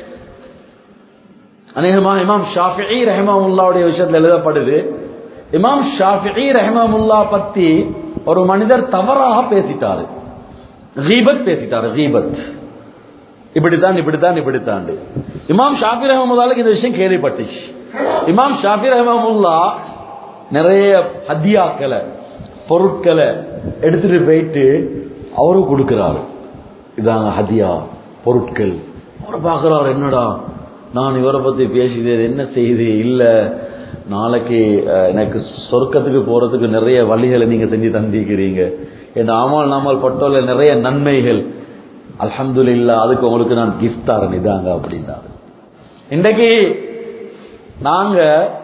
அநேகமா இமாம் ஷாஃபி ரஹமாவுல்லாவுடைய விஷயத்துல எழுதப்படுது இமாம் ஷாஃபி ரஹமாவுல்லா பத்தி ஒரு மனிதர் தவறாக பேசிட்டாரு கீபத் பேசிட்டாரு கீபத் இப்படித்தான் இப்படித்தான் இப்படித்தான் இமாம் ஷாஃபி ரஹமுல்லாவுக்கு இந்த விஷயம் கேள்விப்பட்டுச்சு இமாம் ஷாஃபி ரஹமுல்லா நிறைய ஹத்தியாக்களை பொருட்களை எடுத்துட்டு போயிட்டு அவரும் கொடுக்கிறாரு இதாங்க ஹதியா பொருட்கள் அவர் பார்க்கிறாரு என்னடா நான் இவரை பத்தி பேசினேன் என்ன செய்து இல்ல நாளைக்கு அஹ், எனக்கு சொர்க்கத்துக்கு போறதுக்கு நிறைய வழிகளை நீங்க செஞ்சு தந்திக்கிறீங்க என் ஆமால் நாமல் பட்டோல நிறைய நன்மைகள் அல்ஹம்துலில்லா அதுக்கு உங்களுக்கு நான் கிஃப்ட் தரேன் இதாங்க அப்படின்னாரு இன்றைக்கு நாங்க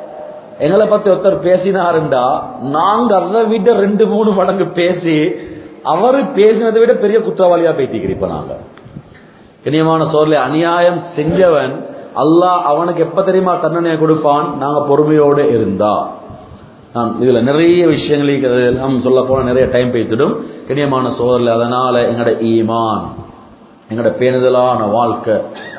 எங்களை பத்தி ஒருத்தர் பேசினாருண்டா நாங்க அதை விட ரெண்டு மூணு மடங்கு பேசி அவரு பேசினதை விட பெரிய குற்றவாளியா பேசிக்கிறோம் இப்ப நாங்க கண்ணியமான சோர்ல அநியாயம் செஞ்சவன் அல்லாஹ் அவனுக்கு எப்ப தெரியுமா தண்டனையை கொடுப்பான் நாங்க பொறுமையோடு இருந்தா நான் இதுல நிறைய விஷயங்களுக்கு எல்லாம் சொல்ல போனா நிறைய டைம் பேசிடும் கண்ணியமான சோதரில் அதனால எங்கட ஈமான் எங்கட பேணுதலான வாழ்க்கை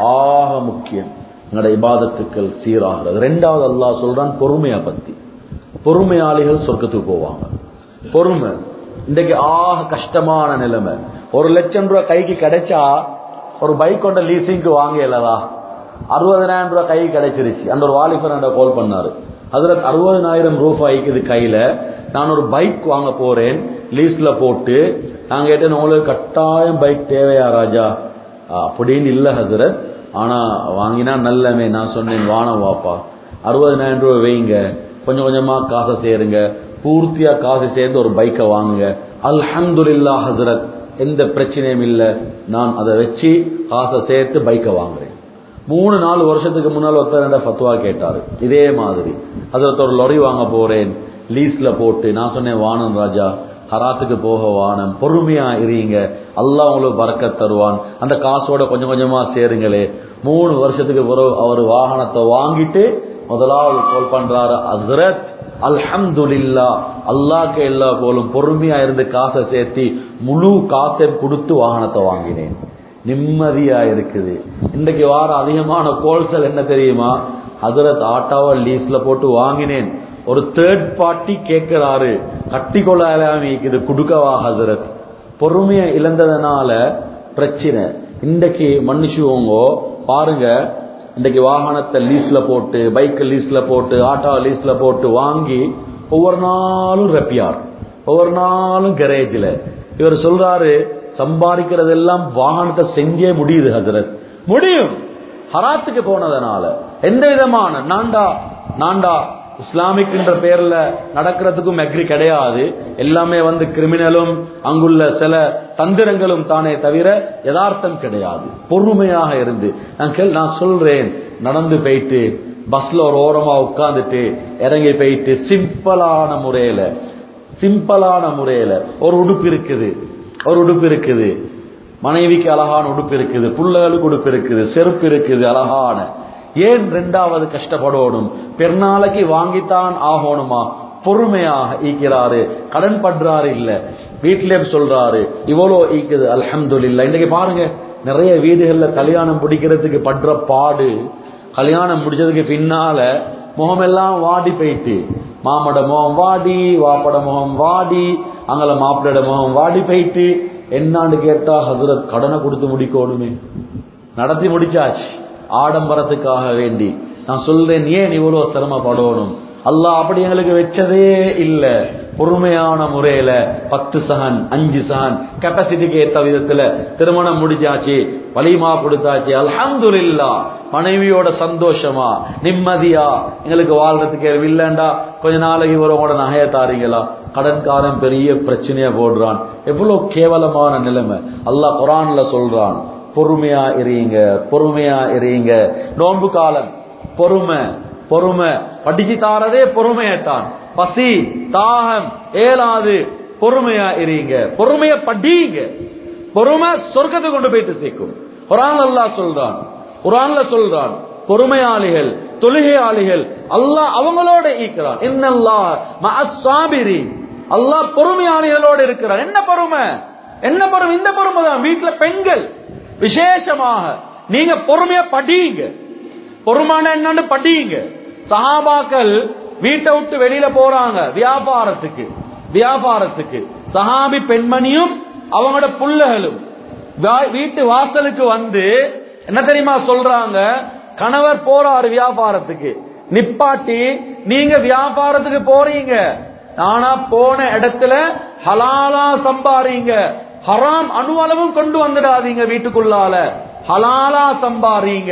ஆக முக்கியம் எங்கட இபாதத்துக்கள் சீராகிறது ரெண்டாவது அல்லாஹ் சொல்றான் பொறுமையை பத்தி பொறுமையாளிகள் சொர்க்கத்துக்கு போவாங்க பொறுமை இன்றைக்கு ஆக கஷ்டமான நிலைமை ஒரு லட்சம் ரூபாய் கைக்கு கிடைச்சா ஒரு பைக் கொண்ட லீசிங்க்கு வாங்கலதா அறுபதனாயிரம் ரூபாய் கைக்கு கிடைச்சிருச்சு அந்த ஒரு வாலிபர் என்ற கால் பண்ணாரு அதுல அறுபதனாயிரம் ரூபாய்க்கு இது கையில நான் ஒரு பைக் வாங்க போறேன் லீஸ்ல போட்டு நான் கேட்டேன் உங்களுக்கு கட்டாயம் பைக் தேவையா ராஜா ஆ, அப்படின்னு இல்ல ஹசரத் ஆனா வாங்கினா நல்லமே நான் சொன்னேன் வானம் வாப்பா அறுபதனாயிரம் ரூபாய் வைங்க கொஞ்சம் கொஞ்சமா காசை சேருங்க பூர்த்தியா காசு சேர்ந்து ஒரு பைக்கை வாங்குங்க அல்ஹம்துலில்லா ஹசரத் எந்த பிரச்சனையும் இல்ல நான் அதை வச்சு காசை சேர்த்து பைக்கை வாங்குறேன் மூணு நாலு வருஷத்துக்கு முன்னால் ஒருத்தர் என்ற ஃபத்வா கேட்டாரு இதே மாதிரி அதில் ஒரு லொரி வாங்க போறேன் லீஸ்ல போட்டு நான் சொன்னேன் வானம் ராஜா ஹராத்துக்கு போக வானம் பொறுமையா இருங்க அல்லாஹ் உங்களுக்கு பறக்கத் தருவான் அந்த காசோட கொஞ்சம் கொஞ்சமா சேருங்களே மூணு வருஷத்துக்கு பிறகு அவர் வாகனத்தை வாங்கிட்டு முதலாவது கால் பண்றாரு ஹஸ்ரத் அல்ஹம்துலில்லா அல்லாஹ்க்கு எல்லா போலும் பொறுமையா இருந்து காசை சேர்த்தி முழு காசை கொடுத்து வாகனத்தை வாங்கினேன் நிம்மதியா இருக்குது இன்றைக்கு வார அதிகமான கோல்சல் என்ன தெரியுமா ஹசரத் ஆட்டாவை லீஸ்ல போட்டு வாங்கினேன் ஒரு தேர்ட் பார்ட்டி கேட்கிறாரு கட்டி கொள்ளாம இது கொடுக்கவா ஹசரத் பொறுமையை இழந்ததுனால பிரச்சனை இன்றைக்கு மன்னிச்சுவோங்க பாருங்க இன்றைக்கு வாகனத்தை லீஸ்ல போட்டு பைக்கை லீஸ்ல போட்டு ஆட்டோ லீஸ்ல போட்டு வாங்கி ஒவ்வொரு நாளும் ரெப்பியார் ஒவ்வொரு நாளும் கரேஜில் இவர் சொல்றாரு சம்பாதிக்கிறதெல்லாம் வாகனத்தை செஞ்சே முடியுது ஹசரத் முடியும் ஹராத்துக்கு போனதுனால எந்த விதமான நான்டா நான்டா இஸ்லாமிக் என்ற பெயர்ல நடக்கிறதுக்கும் அக்ரி கிடையாது எல்லாமே வந்து கிரிமினலும் அங்குள்ள சில தந்திரங்களும் தானே தவிர யதார்த்தம் கிடையாது பொறுமையாக இருந்து நான் கேள் நான் சொல்றேன் நடந்து போயிட்டு பஸ்ல ஒரு ஓரமா உட்கார்ந்துட்டு இறங்கி போயிட்டு சிம்பிளான முறையில சிம்பிளான முறையில ஒரு உடுப்பு இருக்குது ஒரு உடுப்பு இருக்குது மனைவிக்கு அழகான உடுப்பு இருக்குது பிள்ளைகளுக்கு உடுப்பு இருக்குது செருப்பு இருக்குது அழகான ஏன் ரெண்டாவது கஷ்டப்படணும் பெருநாளைக்கு வாங்கித்தான் ஆகணுமா பொறுமையாக ஈக்கிறாரு கடன் படுறாரு இல்ல வீட்டிலே சொல்றாரு இவ்வளோ ஈக்குது அல்ஹம்துலில்லாஹ் இன்னைக்கு பாருங்க நிறைய வீடுகள்ல கல்யாணம் பிடிக்கிறதுக்கு படுற பாடு கல்யாணம் முடிச்சதுக்கு பின்னால முகமெல்லாம் வாடி போயிட்டு மாமட முகம் வாடி வாப்பட முகம் வாடி அங்கல மாப்பிளோட முகம் வாடி போயிட்டு என்னான்னு கேட்டா ஹசரத் கடனை கொடுத்து முடிக்கணுமே நடத்தி முடிச்சாச்சு ஆடம்பரத்துக்காக வேண்டி நான் சொல்றேன் ஏன் இவ்வளவு சிரமப்படணும் அல்லாஹ் அப்படி எங்களுக்கு வச்சதே இல்ல பொறுமையான முறையில பத்து சகன் அஞ்சு சகன் கெப்பாசிட்டிக்கு ஏத்த விதத்துல திருமணம் முடிச்சாச்சு வலிமா கொடுத்தாச்சு அல்ஹம்துலில்லா மனைவியோட சந்தோஷமா நிம்மதியா எங்களுக்கு வாழ்றதுக்கு இல்லைண்டா கொஞ்ச நாளைக்கு இவரோட நகைய தாரீங்களா கடன்காரன் பெரிய பிரச்சனையா போடுறான் எவ்வளவு கேவலமான நிலைமை அல்லாஹ் குரான்ல சொல்றான் பொறுமையா இருங்க பொறுமையா இருங்க நோன்பு காலம் பொறுமை பொறுமை படிச்சு தாரதே பொறுமையத்தான் பசி தாகம் ஏலாது பொறுமையா இருங்க பொறுமைய படிங்க பொறுமை சொர்க்கத்தை கொண்டு போயிட்டு சேர்க்கும் குரான் அல்லாஹ் சொல்றான் குரான்ல சொல்றான் பொறுமையாளிகள் தொழுகையாளிகள் அல்லாஹ் அவங்களோட ஈக்கிறான் என்னல்லாஹ் மஅஸ்ஸாபிரி அல்லாஹ் பொறுமையாளிகளோடு இருக்கிறான் என்ன பொறுமை என்ன பொறுமை இந்த பொறுமை தான் வீட்டுல பெண்கள் விசேஷமாக நீங்க பொறுமையா படிங்க பொறுமான என்னன்னு படிங்க சஹாபாக்கள் வீட்டை விட்டு வெளியில போறாங்க வியாபாரத்துக்கு வியாபாரத்துக்கு சஹாபி பெண்மணியும் அவங்களோட புள்ளைகளும் வா- வீட்டு வாசலுக்கு வந்து என்ன தெரியுமா சொல்றாங்க கணவர் போறாரு வியாபாரத்துக்கு நிப்பாட்டி நீங்க வியாபாரத்துக்கு போறீங்க ஆனா போன இடத்துல ஹலாலா சம்பாறீங்க ஹராம் அணுவளவும் கொண்டு வந்துடாதீங்க வீட்டுக்குள்ளால ஹலாலா சம்பாறீங்க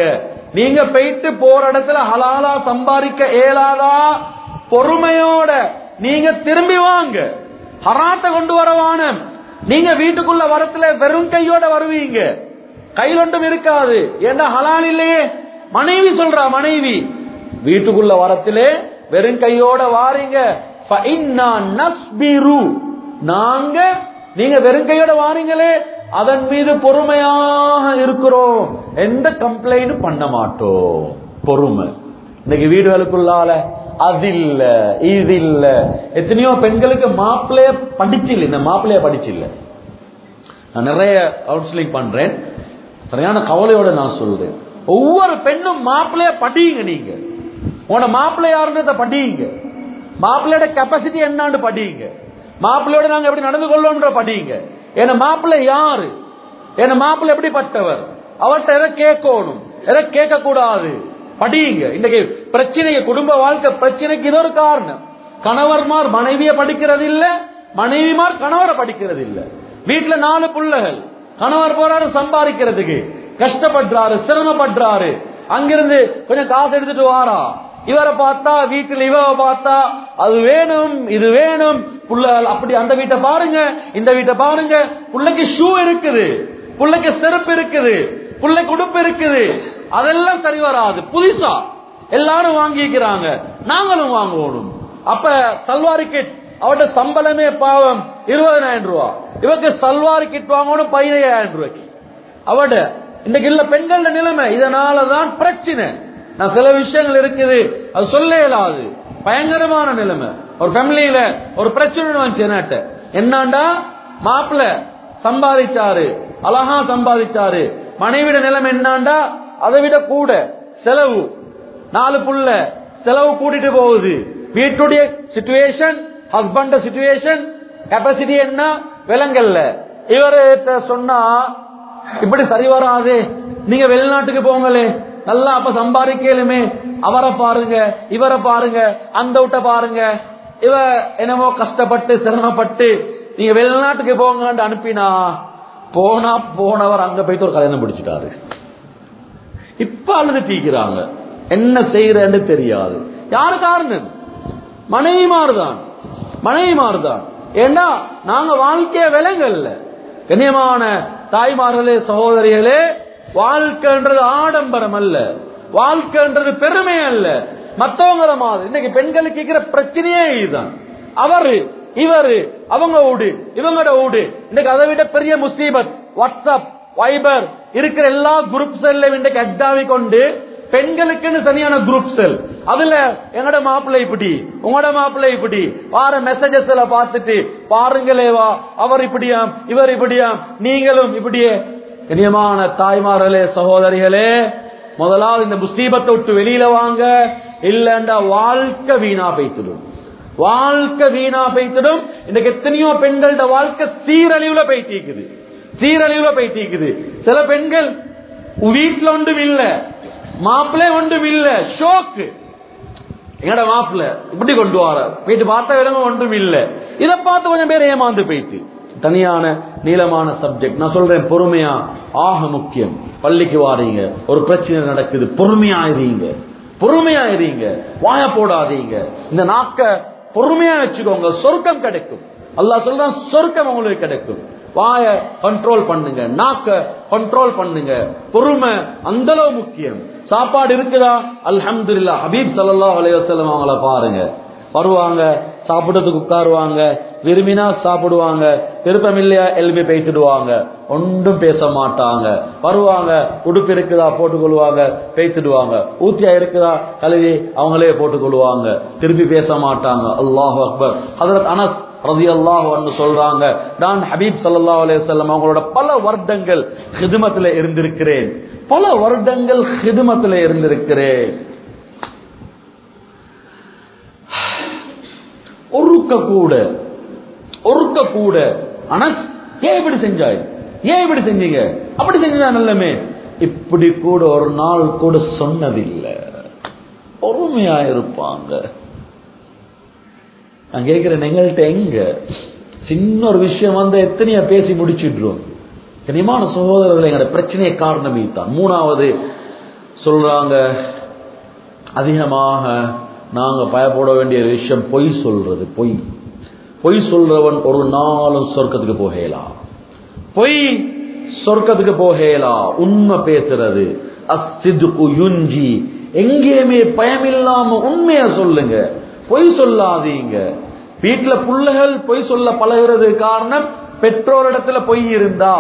நீங்க போயிட்டு போற இடத்துல ஹலாலா சம்பாதிக்க இயலாதா பொறுமையோட நீங்க திரும்பி வாங்க ஹராத்த கொண்டு வரவான நீங்க வீட்டுக்குள்ள வரத்துல வெறும் கையோட வருவீங்க கையில் ஒன்றும் இருக்காது ஏன்னா ஹலால் இல்லையே மனைவி சொல்றா மனைவி வீட்டுக்குள்ள வரத்திலே வெறும் கையோட வாரீங்க فَإِنَّا نَصْبِرُ. நாங்க நீங்க வெறும் கையோட வாரீங்களே அதன் மீது பொறுமையாக இருக்கிறோம் எந்த கம்ப்ளைண்ட் பண்ண மாட்டோம் பொறுமை இன்னைக்கு வீடுகளுக்குள்ளால அது இல்ல இது இல்ல எத்தனையோ பெண்களுக்கு மாப்பிள்ளைய படிச்சில்லை இந்த மாப்பிள்ளைய படிச்சில்லை நான் நிறைய கவுன்சிலிங் பண்றேன் சரியான கவலையோட நான் சொல்றேன் ஒவ்வொரு பெண்ணும் மாப்பிள்ளைய படியுங்க நீங்க உன மாப்பிள்ளை யாருன்றத படியுங்க மாப்பிள்ளையோட கெப்பாசிட்டி என்னான்னு படியுங்க மாப்பிள்ளையோட நாங்க எப்படி நடந்து கொள்ளோம்ன்ற படியுங்க ஏன்னா மாப்பிள்ளை யாரு ஏன்னா மாப்பிள்ளை எப்படிப்பட்டவர் அவர்கிட்ட எதை கேட்கணும் எதை கேட்க கூடாது படியுங்க இன்னைக்கு பிரச்சனைக்கு குடும்ப வாழ்க்கை பிரச்சனைக்கு இது ஒரு காரணம் கணவர்மார் மனைவிய படிக்கிறது இல்ல மனைவிமார் கணவரை படிக்கிறது இல்ல வீட்டுல நாலு பிள்ளைகள் கணவர் போறாரு சம்பாதிக்கிறதுக்கு கஷ்டப்படுறாரு சிரமப்படுறாரு அங்கிருந்து கொஞ்சம் காசு எடுத்துட்டு வாரா இவரை பார்த்தா வீட்டுல இவரை பார்த்தா அது வேணும் இது வேணும் புள்ளைகள் அப்படி அந்த வீட்டை பாருங்க இந்த வீட்டை பாருங்க புள்ளைக்கு ஷூ இருக்குது புள்ளைக்கு செருப்பு இருக்குது புள்ளைக்கு உடுப்பு இருக்குது அதெல்லாம் சரி வராது புதுசா எல்லாரும் வாங்கிக்கிறாங்க நாங்களும் வாங்குவோம் அப்ப சல்வாரி கிட் அவட்ட சம்பளமே பாவம் இருபதாயிரம் ரூபா இவருக்கு சல்வாரி கிட் வாங்கணும் பதினையாயிரம் ரூபாய்க்கு அவட இன்னைக்கு இல்ல பெண்கள நிலைமை இதனாலதான் பிரச்சனை நான் சில விஷயங்கள் இருக்குது அது சொல்ல இயலாது பயங்கரமான நிலைமை ஒரு ஃபேமிலியில ஒரு பிரச்சனை வந்துச்சு என்னாட்ட என்னாண்டா மாப்பிள்ள சம்பாதிச்சாரு அழகா சம்பாதிச்சாரு மனைவிட நிலைமை என்னாண்டா அதை விட கூட செலவு நாலு புள்ள செலவு கூட்டிட்டு போகுது வீட்டுடைய சிச்சுவேஷன் ஹஸ்பண்ட் சிச்சுவேஷன் கெப்பாசிட்டி என்ன விலங்கல்ல இவர்கிட்ட சொன்னா இப்படி சரி வராது நீங்க வெளிநாட்டுக்கு போங்களே நல்லா அப்ப சம்பாதிக்கலுமே அவரை பாருங்க இவரை பாருங்க அந்த விட்ட பாருங்க இவ என்னமோ கஷ்டப்பட்டு சிரமப்பட்டு நீங்க வெளிநாட்டுக்கு போங்கன்னு அனுப்பினா போனா போனவர் அங்க போயிட்டு ஒரு கல்யாணம் பிடிச்சிட்டாரு இப்ப அழுது தீக்கிறாங்க என்ன செய்யறன்னு தெரியாது யாரு காரணம் மனைவி மாறுதான் மனைவி மாறுதான் ஏன்னா நாங்க வாழ்க்கைய விலங்கல்ல கண்ணியமான தாய்மார்களே சகோதரிகளே வாழ்க்கைன்றது ஆடம்பரம் அல்ல வாழ்க்கைன்றது பெருமை அல்ல மத்தவங்கிற மாதிரி இன்னைக்கு பெண்களுக்கு இருக்கிற பிரச்சனையே இதுதான் அவரு இவரு அவங்க வீடு இவங்களோட வீடு இன்னைக்கு அதை விட பெரிய முசீபத் வாட்ஸ்அப் வைபர் இருக்கிற எல்லா குரூப் செல்ல இன்றைக்கு அட்டாவி கொண்டு பெண்களுக்குன்னு தனியான குரூப் செல் அதுல எங்கட மாப்பிள்ளை இப்படி உங்களோட மாப்பிள்ளை இப்படி வார மெசேஜஸ் எல்லாம் பார்த்துட்டு பாருங்களே வா அவர் இப்படியாம் இவர் இப்படியாம் நீங்களும் இப்படியே கண்ணியமான தாய்மார்களே சகோதரிகளே முதலாவது இந்த முசீபத்தை விட்டு வெளியில வாங்க இல்லண்டா வாழ்க்கை வீணா போய்த்திடும் வாழ்க்கை வீணா போய்த்திடும் இன்னைக்கு எத்தனையோ பெண்களோட வாழ்க்கை சீரழிவுல போயிட்டு சீரழிவுல போயிட்டு சில பெண்கள் வீட்டுல ஒன்றும் இல்ல மாப்பிள்ளை ஒன்றும் இல்ல ஷோக்கு எங்கட மாப்பிள்ள இப்படி கொண்டு வர போயிட்டு பார்த்த விடங்க ஒன்றும் இல்ல இதை பார்த்து கொஞ்சம் பேர் ஏமாந்து போயிட்டு தனியான நீளமான சப்ஜெக்ட் நான் சொல்றேன் பொறுமையா ஆக முக்கியம் பள்ளிக்கு வாரீங்க ஒரு பிரச்சனை நடக்குது பொறுமையா இருங்க பொறுமையா இருங்க வாய போடாதீங்க இந்த நாக்க பொறுமையா வச்சுக்கோங்க சொர்க்கம் கிடைக்கும் அல்லாஹ் சொல்றான் சொர்க்கம் உங்களுக்கு கிடைக்கும் வாய கண்ட்ரோல் பண்ணுங்க நாக்க கண்ட்ரோல் பண்ணுங்க பொறுமை அந்த அளவு முக்கியம் சாப்பாடு இருக்குதா அல்ஹம்துலில்லாஹ் ஹபீப் ஸல்லல்லாஹு அலைஹி வஸல்லம் அவங்கள பாருங்க வருவாங்க சாப்பிடறதுக்கு உட்காருவாங்க விரும்பினா சாப்பிடுவாங்க விருப்பம் இல்லையா எழுப்பி பேசிடுவாங்க ஒன்றும் பேச மாட்டாங்க வருவாங்க உடுப்பு இருக்குதா போட்டுக்கொள்வாங்க பேசிடுவாங்க ஊத்தியா இருக்குதா கழுவி அவங்களே போட்டுக்கொள்வாங்க திருப்பி பேச மாட்டாங்க அல்லாஹ் அக்பர் ஹதரத் அனஸ் ரதி அல்லாஹ் சொல்றாங்க நான் ஹபீப் சல்லா அலையம் அவங்களோட பல வருடங்கள் ஹிதுமத்துல இருந்திருக்கிறேன் பல வருடங்கள் ஹிதுமத்துல இருந்திருக்கிறேன் ஒருக்க கூட ஒருக்க கூட அனஸ் ஏன் இப்படி செஞ்சாய் ஏன் இப்படி செஞ்சீங்க அப்படி செஞ்சா நல்லமே இப்படி கூட ஒரு நாள் கூட சொன்னதில்லை பொறுமையா இருப்பாங்க நான் கேட்கிறேன் எங்கள்கிட்ட எங்க சின்ன ஒரு விஷயம் வந்து எத்தனையா பேசி முடிச்சிடுறோம் கனிமான சகோதரர்கள் எங்களோட பிரச்சனையை காரணமே தான் மூணாவது சொல்றாங்க அதிகமாக நாங்க பயப்பட வேண்டிய விஷயம் பொய் சொல்றது பொய் பொய் சொல்றவன் ஒரு நாளும் சொர்க்கத்துக்கு போகலாம் பொய் சொர்க்கத்துக்கு போகலாம் உண்மை பேசுறது அஸ்திதுக்கு யுஞ்சி எங்கேயுமே பயமில்லாம உண்மைய சொல்லுங்க பொய் சொல்லாதீங்க வீட்டுல புள்ளைகள் பொய் சொல்ல பழகிறது காரணம் பெற்றோரிடத்துல பொய் இருந்தா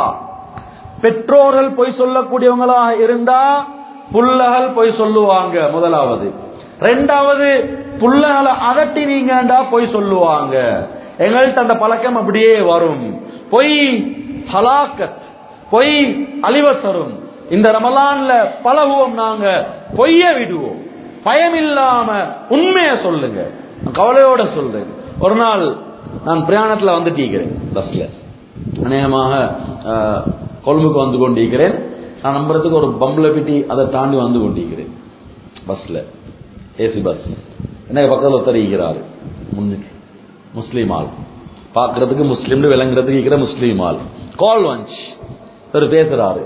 பெற்றோர்கள் பொய் சொல்லக்கூடியவங்களா இருந்தா புள்ளகள் பொய் சொல்லுவாங்க முதலாவது ரெண்டாவது புள்ளகளை அதட்டினீங்கண்டா பொய் சொல்லுவாங்க எங்கள்கிட்ட அந்த பழக்கம் அப்படியே வரும் பொய் ஹலாக்கத் பொய் அழிவ தரும் இந்த ரமலான்ல பழகுவோம் நாங்க பொய்ய விடுவோம் பயம் இல்லாம உண்மைய சொல்லுங்க கவலையோட சொல்றேன் ஒரு நாள் நான் பிரயாணத்துல வந்துட்டீங்கிறேன் பஸ்ல அநேகமாக அஹ், கொழும்புக்கு வந்து கொண்டிருக்கிறேன் நான் நம்புறதுக்கு ஒரு பம்பளை பெட்டி அதை தாண்டி வந்து கொண்டிருக்கிறேன் பஸ்ல ஏசி பஸ் எனக்கு பக்கத்தில் ஒருத்தர் இருக்கிறாரு முன்னுக்கு முஸ்லீம் ஆள் பார்க்கறதுக்கு முஸ்லீம்னு விளங்குறதுக்கு இருக்கிற முஸ்லீம் ஆள் கால் வஞ்ச் அவர் பேசுறாரு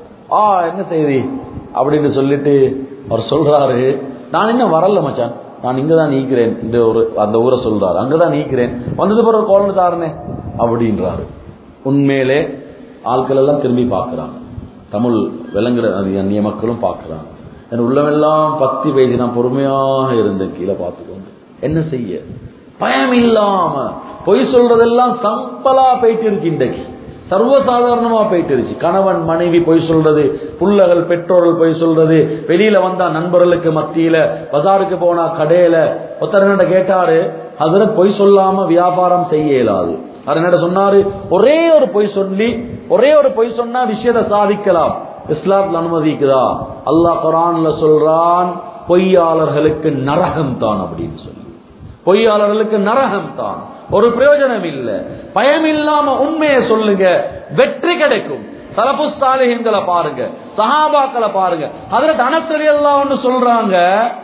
ஆ என்ன செய்தி அப்படின்னு சொல்லிட்டு அவர் சொல்றாரு நான் இன்னும் வரல மச்சான் நான் இங்க தான் நீக்கிறேன் இந்த ஒரு அந்த ஊரை சொல்றாரு அங்கதான் நீக்கிறேன் வந்தது பிறகு கால் தாருனே அப்படின்றாரு உண்மையிலே ஆட்கள் எல்லாம் திரும்பி பார்க்கறாங்க தமிழ் விளங்குற அது அந்நிய மக்களும் பார்க்கறாங்க என் உள்ளமெல்லாம் பத்தி பேசி நான் பொறுமையாக இருந்தேன் கீழே பார்த்துக்கொண்டு என்ன செய்ய பயம் இல்லாம பொய் சொல்றதெல்லாம் சம்பலா போயிட்டு இருக்கு இன்றைக்கு சர்வசாதாரணமா போயிட்டு இருச்சு கணவன் மனைவி பொய் சொல்றது புள்ளகள் பெற்றோர்கள் பொய் சொல்றது வெளியில வந்தா நண்பர்களுக்கு மத்தியில பஜாருக்கு போனா கடையில ஒருத்தர் கேட்டாரு அதுல பொய் சொல்லாம வியாபாரம் செய்ய இயலாது அவர் என்ன சொன்னாரு ஒரே ஒரு பொய் சொல்லி ஒரே ஒரு பொய் சொன்னா விஷயத்தை சாதிக்கலாம் இஸ்லாத்துல அனுமதிக்குதா அல்லாஹ் குரான்ல சொல்றான் பொய்யாளர்களுக்கு நரகம் தான் அப்படின்னு சொல்லி பொய்யாளர்களுக்கு நரகம் தான் ஒரு பிரயோஜனம் இல்ல பயம் இல்லாம உண்மையை சொல்லுங்க வெற்றி கிடைக்கும் சலபு சாலிஹின்களை பாருங்க சஹாபாக்களை பாருங்க அதுல அனசலி அல்லாஹ்னு சொல்றாங்க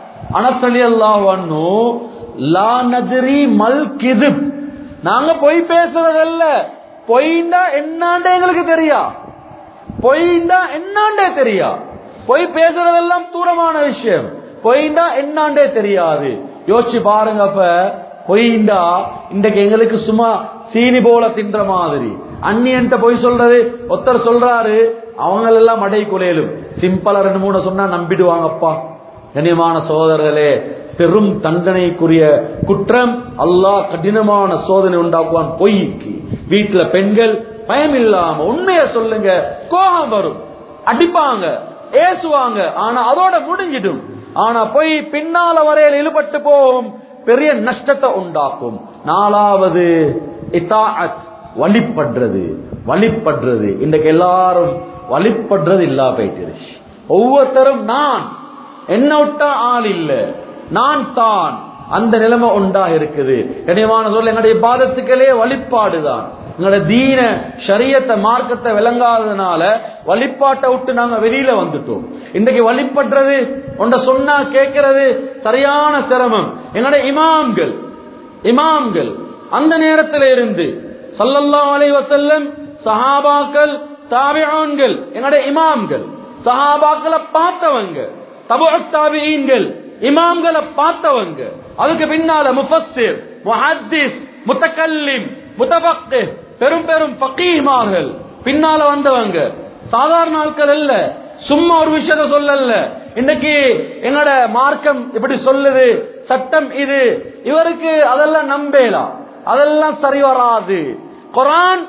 அனசலி அல்லாஹ்னு லா நஜ்ரி மல் கிதுப் நாங்க பொய் பேசுறதல்ல பொய்ண்டா என்னாண்டே எங்களுக்கு தெரியா பொய்ண்டா என்னாண்டே தெரியா பொய் பேசுறதெல்லாம் தூரமான விஷயம் பொய்ண்டா என்னாண்டே தெரியாது யோசிச்சு பாருங்க அப்ப பொய்ண்டா இன்றைக்கு எங்களுக்கு சும்மா சீனி போல தின்ற மாதிரி அந்நியன்ட்ட பொய் சொல்றது ஒருத்தர் சொல்றாரு அவங்க எல்லாம் மடை குலையலும் சிம்பிளா ரெண்டு மூணு சொன்னா நம்பிடுவாங்கப்பா கண்ணியமான சோதரர்களே பெரும் தண்டனைக்குரிய குற்றம் அல்லாஹ் கடினமான சோதனை உண்டாக்குவான் பொய்க்கு வீட்டுல பெண்கள் பயம் இல்லாம உண்மைய சொல்லுங்க கோபம் வரும் அடிப்பாங்க ஏசுவாங்க ஆனா அதோட முடிஞ்சிடும் ஆனா பொய் பின்னால வரையில் இழுபட்டு போகும் பெரிய நஷ்டத்தை உண்டாக்கும் நாலாவது இத்தாஅத் வழிபடுறது வழிபடுறது இன்றைக்கு எல்லாரும் வழிபடுறது இல்லா போயிட்டுருச்சு ஒவ்வொருத்தரும் நான் என்ன விட்டா ஆள் இல்ல நான் தான் அந்த நிலைமை உண்டா இருக்குது கனியமான சொல்ல எங்களுடைய பாதத்துக்களே வழிபாடுதான் எங்களோட தீன ஷரியத்தை மார்க்கத்தை விளங்காததுனால வழிபாட்டை விட்டு நாங்க வெளியில வந்துட்டோம் இன்றைக்கு வழிபடுறது உண்ட சொன்னா கேட்கிறது சரியான சிரமம் எங்களுடைய இமாம்கள் இமாம்கள் அந்த நேரத்தில் இருந்து சல்லல்லாஹு அலைஹி வஸல்லம் சஹாபாக்கள் தாபிஆன்கள் எங்களுடைய இமாம்கள் சஹாபாக்களை பார்த்தவங்க தபுஅத் தாபிஈன்கள் இமாம்களை பார்த்தவங்க அதுக்கு பின்னால முஃபஸ்ஸிர் முஹத்திஸ் முத்தகல்லிம் முத்தபக்கிஹ் பெரும் பெரும் ஃபகீஹ்மார்கள் பின்னால வந்தவங்க சாதாரண ஆட்கள் அல்ல சும்மா ஒரு விஷயத்த சொல்லல இன்னைக்கு எங்கட மார்க்கம் இப்படி சொல்லுது சட்டம் இது இவருக்கு அதெல்லாம் நம்பேலாம் அதெல்லாம் சரி வராது குரான்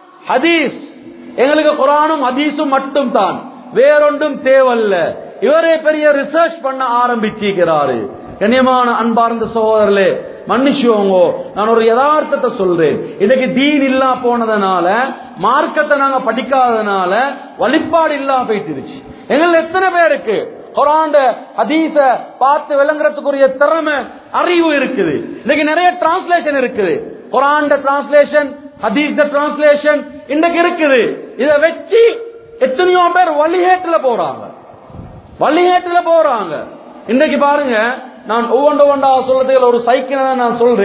ஹதீஸ் எங்களுக்கு குரானும் ஹதீஸும் மட்டும் தான் வேறொன்றும் தேவல்ல இவரே பெரிய ரிசர்ச் பண்ண ஆரம்பிச்சிருக்கிறாரு கண்ணியமான அன்பார்ந்த சகோதரர்களே மன்னிச்சுவோங்க நான் ஒரு யதார்த்தத்தை சொல்றேன் இன்னைக்கு தீன் இல்லா போனதுனால மார்க்கத்தை நாங்க படிக்காததுனால வழிபாடு இல்லா போயிட்டுருச்சு எங்களை எத்தனை பேருக்கு குரான் ஹதீஸ பார்த்து விளங்குறதுக்குரிய திறமை அறிவு இருக்குது இன்னைக்கு நிறைய டிரான்ஸ்லேஷன் இருக்குது குரான் டிரான்ஸ்லேஷன் ஹதீஸ் டிரான்ஸ்லேஷன் இன்னைக்கு இருக்குது இதை வச்சு எத்தனையோ பேர் வழிகேட்டுல போறாங்க வழிகேட்டுல போறாங்க இன்னைக்கு பாருங்க நான் ஒவ்வொன்று ஒவ்வொன்றா சொல்றதுக்கு ஒரு சைக்கிளை நான் சொல்றேன்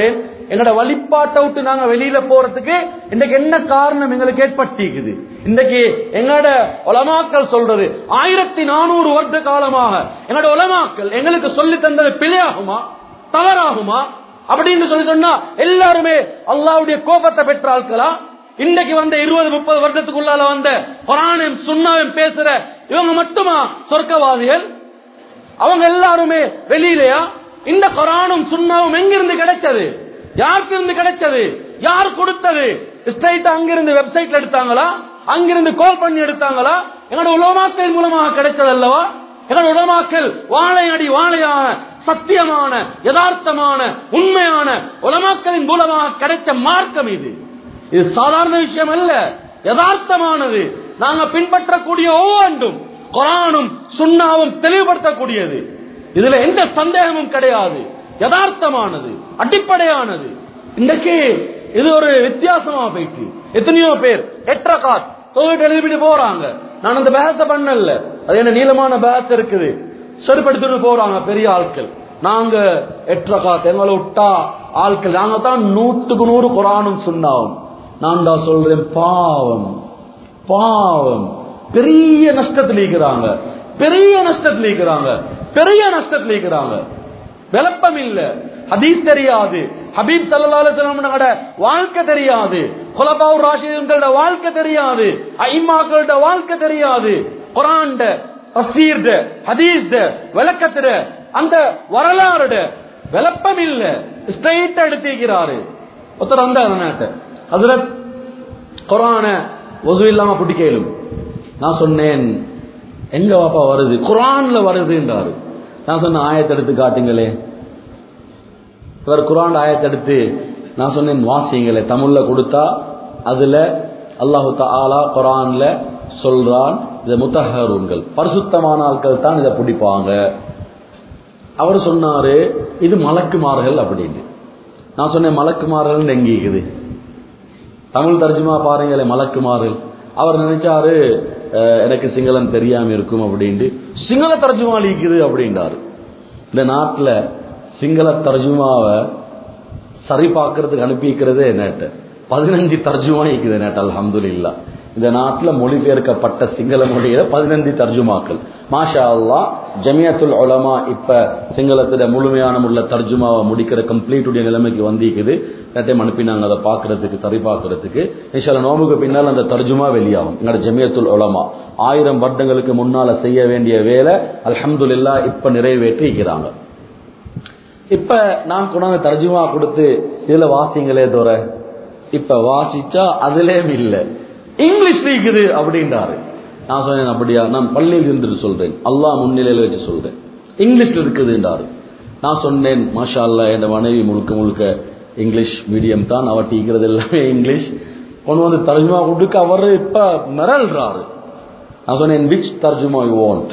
எங்களோட வழிபாட்டை விட்டு நாங்க வெளியில போறதுக்கு இன்னைக்கு என்ன காரணம் எங்களுக்கு ஏற்பட்டிருக்குது இன்னைக்கு எங்களோட உலமாக்கள் சொல்றது ஆயிரத்தி நானூறு வருட காலமாக எங்களோட உலமாக்கள் எங்களுக்கு சொல்லி தந்தது பிழையாகுமா தவறாகுமா அப்படின்னு சொல்லி சொன்னா எல்லாருமே அல்லாவுடைய கோபத்தை பெற்ற ஆட்களா இன்னைக்கு வந்த இருபது முப்பது வருடத்துக்குள்ளால வந்த குரானும் சுண்ணாவும் பேசுற இவங்க மட்டுமா சொர்க்கவாதிகள் அவங்க எல்லாருமே வெளியிலயா இந்த குரானும் சுண்ணாவும் எங்கிருந்து கிடைச்சது யாருக்கு இருந்து கிடைச்சது யார் கொடுத்தது ஸ்ட்ரைட்டா அங்கிருந்து வெப்சைட்ல எடுத்தாங்களா அங்கிருந்து கால் பண்ணி எடுத்தாங்களா எங்களோட உலமாக்கள் மூலமாக கிடைச்சது அல்லவா எங்களோட உலமாக்கள் வாழையடி வாழையான சத்தியமான யதார்த்தமான உண்மையான உலமாக்களின் மூலமாக கிடைச்ச மார்க்கம் இது இது சாதாரண விஷயம் அல்ல யதார்த்தமானது நாங்க பின்பற்றக்கூடிய ஒவ்வொன்றும் குரானும் சுண்ணாவும் தெளிவுபடுத்தக்கூடியது இதுல எந்த சந்தேகமும் கிடையாது யதார்த்தமானது அடிப்படையானது இன்றைக்கு இது ஒரு வித்தியாசமா போயிட்டு எத்தனையோ பேர் எட்டரை காத் தொழில் எழுதிட்டு போறாங்க நான் அந்த பேச பண்ணல அது என்ன நீளமான பேஸ் இருக்குது செருப்படுத்திட்டு போறாங்க பெரிய ஆட்கள் நாங்க எட்டரை காத் எங்களை விட்டா ஆட்கள் நாங்க தான் நூத்துக்கு நூறு குரானும் சுண்ணாவும் நான் தான் சொல்றேன் பாவம் பாவம் பெரிய நஷ்டத்தில் இருக்கிறாங்க பெரிய நஷ்டத்தில் இருக்கிறாங்க பெரிய நஷ்டத்தில் இருக்கிறாங்க விளப்பம் இல்ல ஹதீஸ் தெரியாது ஹபீப் சல்லாஹோட வாழ்க்கை தெரியாது குலபாவூர் ராஷிதங்களோட வாழ்க்கை தெரியாது ஐமாக்களோட வாழ்க்கை தெரியாது குரான்ட தஃசீர்ட ஹதீஸ் விளக்கத்திட அந்த வரலாறுட விளப்பம் இல்ல ஸ்ட்ரைட் எடுத்திருக்கிறாரு ஒருத்தர் வந்தார் நாட்ட ஹசரத் குரான ஒது இல்லாம பிடிக்கலும் நான் சொன்னேன் எங்க வாப்பா வருது குரான்ல வருதுன்றாரு நான் சொன்ன ஆயத்தை எடுத்து காட்டுங்களே இவர் குரான் ஆயத்தை எடுத்து நான் சொன்னேன் வாசிங்களே தமிழ்ல கொடுத்தா அதுல அல்லாஹு தாலா குரான்ல சொல்றான் இது முத்தஹருங்கள் பரிசுத்தமான ஆட்கள் தான் இதை பிடிப்பாங்க அவர் சொன்னாரு இது மலக்குமார்கள் அப்படின்னு நான் சொன்னேன் மலக்குமார்கள் எங்க இருக்குது தமிழ் தர்ஜுமா பாருங்களே மலக்குமார்கள் அவர் நினைச்சாரு அஹ், எனக்கு சிங்களம் தெரியாம இருக்கும் அப்படின்ட்டு சிங்கள தர்ஜுமா இருக்குது அப்படின்றாரு இந்த நாட்டில் சிங்கள தர்ஜுமாவை சரி பார்க்கறதுக்கு அனுப்பி வைக்கிறதே நேட்ட பதினஞ்சு தர்ஜுமா இருக்குது நேட்ட அல்ஹம்துலில்லா இந்த நாட்டில் மொழிபெயர்க்கப்பட்ட சிங்கள மொழியில பதினஞ்சு தர்ஜுமாக்கள் மாஷா அல்லாஹ் ஜமியத்துல் உலமா இப்ப சிங்களத்துல முழுமையான உள்ள தர்ஜுமாவை முடிக்கிற கம்ப்ளீட்டுடைய நிலைமைக்கு வந்திருக்குது நேற்றையும் அனுப்பினாங்க அதை பார்க்கறதுக்கு சரி பார்க்கறதுக்கு இன்ஷால்ல நோம்புக்கு பின்னால் அந்த தர்ஜுமா வெளியாகும் எங்களோட ஜமியத்துல் உலமா ஆயிரம் வருடங்களுக்கு முன்னால செய்ய வேண்டிய வேலை அல்ஹம்துலில்லா இப்ப நிறைவேற்றி இருக்கிறாங்க இப்ப நான் கொண்டாந்து தர்ஜுமா கொடுத்து இதுல வாசிங்களே தோற இப்ப வாசிச்சா அதுலயும் இல்ல இங்கிலீஷ் இருக்குது அப்படின்றாரு நான் சொன்னேன் அப்படியா நான் பள்ளியில் இருந்துட்டு சொல்றேன் அல்லாஹ் முன்னிலையில வச்சு சொல்றேன் இங்கிலீஷ்ல இருக்குதுன்றாரு நான் சொன்னேன் மாஷா அல்லா என் மனைவி முழுக்க முழுக்க இங்கிலீஷ் மீடியம் தான் அவர் டீக்கிறது எல்லாமே இங்கிலீஷ் கொண்டு வந்து தர்ஜுமா கொடுக்க அவர் இப்ப மிரல்றாரு நான் சொன்னேன் விச் தர்ஜுமா யூ வாண்ட்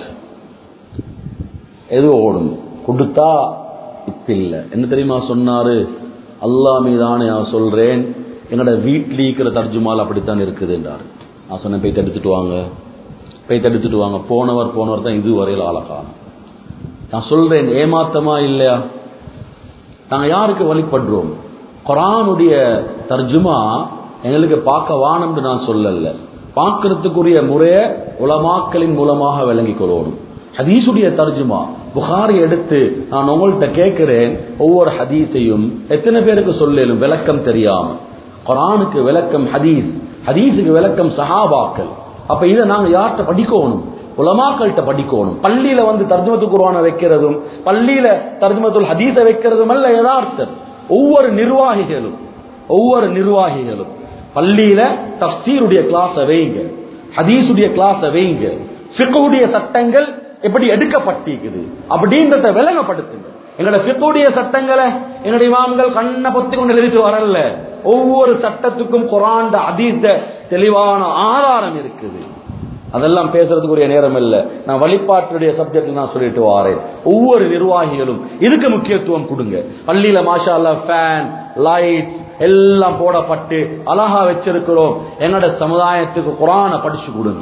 எது ஓடும் கொடுத்தா இப்ப இல்ல என்ன தெரியுமா சொன்னாரு அல்லாஹ் மீதானே நான் சொல்றேன் என்னோட வீட்டில் இருக்கிற தர்ஜுமால் அப்படித்தான் இருக்குது என்றார் நான் சொன்னேன் போய் தடுத்துட்டு வாங்க போய் தடுத்துட்டு வாங்க போனவர் போனவர் தான் இதுவரையில் ஆளக்கான நான் சொல்றேன் ஏமாத்தமா இல்லையா நாங்க யாருக்கு வழிபடுறோம் குரானுடைய தர்ஜுமா எங்களுக்கு பார்க்க வானம்னு நான் சொல்லல பார்க்கறதுக்குரிய முறைய உலமாக்களின் மூலமாக விளங்கிக் கொள்ளணும் ஹதீஸுடைய தர்ஜுமா புகாரி எடுத்து நான் உங்கள்கிட்ட கேட்கிறேன் ஒவ்வொரு ஹதீஸையும் எத்தனை பேருக்கு சொல்லலும் விளக்கம் தெரியாம குரானுக்கு விளக்கம் ஹதீஸ் ஹதீஸுக்கு விளக்கம் சஹாபாக்கள் அப்ப இதை நாங்க யார்கிட்ட படிக்கணும் உலமாக்கள்கிட்ட படிக்கணும் பள்ளியில வந்து தர்ஜுமத்து குர்ஆனை வைக்கிறதும் பள்ளியில தர்ஜுமத்துல் ஹதீஸை வைக்கிறதும் அல்ல யதார்த்தம் ஒவ்வொரு நிர்வாகிகளும் ஒவ்வொரு நிர்வாகிகளும் பள்ளியில தஃசீருடைய கிளாஸை வைங்க ஹதீஸுடைய கிளாஸை வைங்க ஃபிக்ஹுடைய சட்டங்கள் எப்படி எடுக்கப்பட்டிருக்குது அப்படின்றத விளங்கப்படுத்துங்க எங்களோட ஃபிக்ஹுடைய சட்டங்களை எங்களுடைய இமாம்கள் கண்ணை பொத்தி கொண்டு எழுதிட்டு வரல ஒவ்வொரு சட்டத்துக்கும் குரான் அதீத தெளிவான ஆதாரம் இருக்குது அதெல்லாம் பேசுறதுக்குரிய நேரம் இல்ல நான் வழிபாட்டுடைய சப்ஜெக்ட் நான் சொல்லிட்டு வாரேன் ஒவ்வொரு நிர்வாகிகளும் இதுக்கு முக்கியத்துவம் கொடுங்க பள்ளியில மாஷா அல்லா ஃபேன் லைட் எல்லாம் போடப்பட்டு அழகா வச்சிருக்கிறோம் என்னோட சமுதாயத்துக்கு குரானை படிச்சு கொடுங்க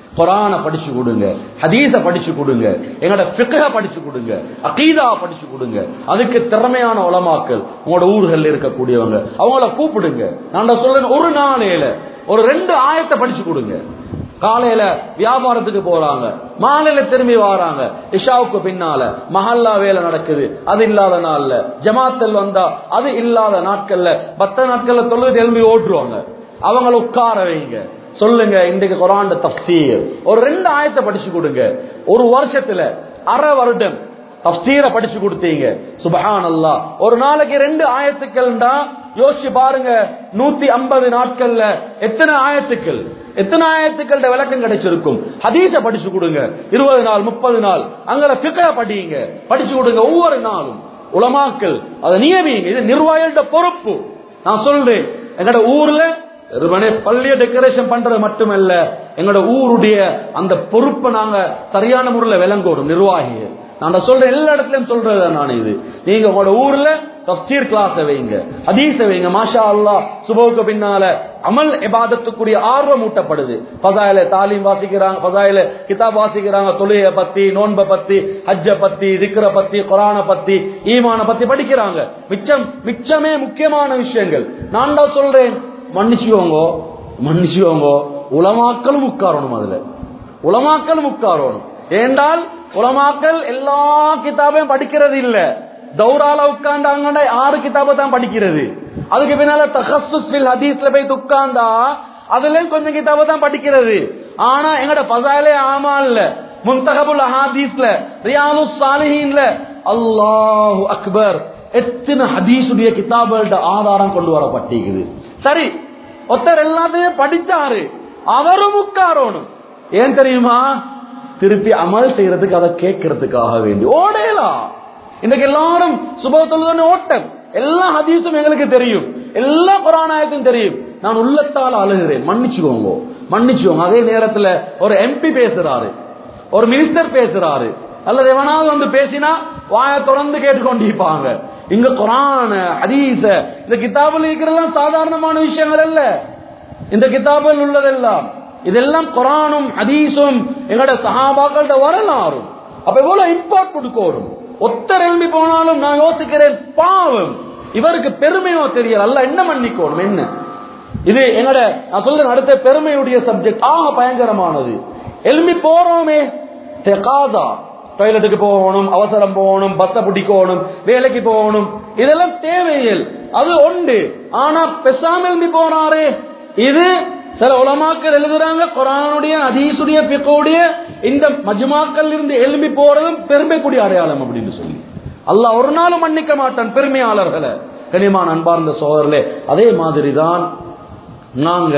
குரான படிச்சு கொடுங்க ஹதீஸ படிச்சு கொடுங்க எங்களோட ஃபிக்ஹ படிச்சு கொடுங்க அகீதா படிச்சு கொடுங்க அதுக்கு திறமையான உலமாக்கள் உங்களோட ஊர்கள்ல இருக்கக்கூடியவங்க அவங்கள கூப்பிடுங்க நான் சொல்றேன் ஒரு நாளையில ஒரு ரெண்டு ஆயத்தை படிச்சு கொடுங்க காலையில வியாபாரத்துக்கு போறாங்க மாலையில திரும்பி வராங்க இஷாவுக்கு பின்னால மஹல்லா வேலை நடக்குது அது இல்லாத நாள்ல ஜமாத்தல் வந்தா அது இல்லாத நாட்கள்ல பத்த நாட்கள்ல தொழுது திரும்பி ஓட்டுருவாங்க அவங்கள உட்கார வைங்க சொல்லுங்க இன்றைக்கு குரான் தப்சீர் ஒரு ரெண்டு ஆயத்தை படிச்சு கொடுங்க ஒரு வருஷத்துல அரை வருடம் தப்சீரை படிச்சு கொடுத்தீங்க சுபஹான் அல்லா ஒரு நாளைக்கு ரெண்டு ஆயத்துக்கள்டா யோசிச்சு பாருங்க நூத்தி ஐம்பது நாட்கள்ல எத்தனை ஆயத்துக்கள் எத்தனை ஆயத்துக்கள விளக்கம் கிடைச்சிருக்கும் ஹதீஸ படிச்சு கொடுங்க இருபது நாள் முப்பது நாள் அங்க பிக்க படியுங்க படிச்சு கொடுங்க ஒவ்வொரு நாளும் உலமாக்கள் அதை நியமிங்க இது நிர்வாகிகளோட பொறுப்பு நான் சொல்றேன் எங்கட ஊர்ல வெறுமனே பள்ளிய டெக்கரேஷன் பண்றது மட்டுமல்ல எங்களோட ஊருடைய அந்த பொறுப்பை நாங்க சரியான முறையில் விளங்கோடும் நிர்வாகிகள் நான் சொல்றேன் எல்லா இடத்துலயும் சொல்றது நான் இது நீங்க உங்களோட ஊர்ல தப்சீர் கிளாஸ் வைங்க ஹதீஸ வைங்க மாஷா அல்லா சுபோக்கு பின்னால அமல் இபாதத்துக்குரிய ஆர்வம் ஊட்டப்படுது பதாயில தாலீம் வாசிக்கிறாங்க பதாயில கிதாப் வாசிக்கிறாங்க தொழுகைய பத்தி நோன்பை பத்தி ஹஜ்ஜ பத்தி திக்ர பத்தி குரான பத்தி ஈமான பத்தி படிக்கிறாங்க மிச்சம் மிச்சமே முக்கியமான விஷயங்கள் நான் தான் சொல்றேன் மன்னிச்சுவோங்க மன்னிச்சுவோங்க உலமாக்களும் உட்காரணும் அதுல உலமாக்களும் உட்காரணும் ஏண்டால் உலமாக்கள் எல்லா கிதாபையும் படிக்கிறது இல்ல தௌரால உட்கார்ந்தாங்கன்னா ஆறு கிதாபை தான் படிக்கிறது அதுக்கு பின்னால தஹசுஸ் ஃபில் ஹதீஸ்ல போய் உட்கார்ந்தா அதுலயும் கொஞ்சம் கிதாபை தான் படிக்கிறது ஆனா எங்கட பசாயிலே ஆமா இல்ல முன்தகபுல் அஹாதீஸ்ல ரியாலு சாலிஹீன்ல அல்லாஹு அக்பர் எத்தனை ஹதீஸுடைய கிதாபுகளோட ஆதாரம் கொண்டு வரப்பட்டிருக்குது சரி ஒருத்தர் எல்லாத்தையும் படிச்சாரு அவரும் உட்காரணும் ஏன் தெரியுமா திருப்பி அமல் செய்யறதுக்கு அதை கேட்கறதுக்காக வேண்டி ஓடலாம் இன்னைக்கு எல்லாரும் சுபத்தொழுதான ஓட்டம் எல்லா ஹதீஸும் எங்களுக்கு தெரியும் எல்லா புராணாயத்தும் தெரியும் நான் உள்ளத்தால் அழுகிறேன் மன்னிச்சுக்கோங்க மன்னிச்சுக்கோங்க அதே நேரத்துல ஒரு எம்பி பேசுறாரு ஒரு மினிஸ்டர் பேசுறாரு அல்லது எவனாவது வந்து பேசினா வாய தொடர்ந்து கேட்டுக்கொண்டிருப்பாங்க இங்க குரான ஹதீஸ இந்த கிதாபில் இருக்கிறதெல்லாம் சாதாரணமான விஷயங்கள் அல்ல இந்த கிதாபில் உள்ளதெல்லாம் இதெல்லாம் குரானும் ஹதீஸும் எங்களோட சஹாபாக்களோட வரலாறும் அப்ப எவ்வளவு இம்பாக்ட் கொடுக்கணும் ஒத்தர் எழும்பி போனாலும் நான் யோசிக்கிறேன் பாவம் இவருக்கு பெருமையோ தெரியல அல்ல என்ன மன்னிக்கணும் என்ன இது என்னோட நான் சொல்றேன் அடுத்த பெருமையுடைய சப்ஜெக்ட் ஆக பயங்கரமானது எழும்பி போறோமே தெகாதா டாய்லெட்டுக்கு போகணும் அவசரம் போகணும் பஸ்ஸ பிடிக்கணும் வேலைக்கு போகணும் இதெல்லாம் தேவையில் அது உண்டு ஆனா பெசாம எழும்பி போனாரு இது சில உலமாக்கள் எழுதுறாங்க குரானுடைய அதீசுடைய பிக்கோடைய இந்த மஜ்மாக்கள் இருந்து எழும்பி போறதும் பெருமைக்குரிய அடையாளம் அப்படின்னு சொல்லி அல்லாஹ் ஒரு நாளும் மன்னிக்க மாட்டான் பெருமையாளர்களை கனிமான் அன்பார்ந்த சோதரர்களே அதே மாதிரி தான் நாங்க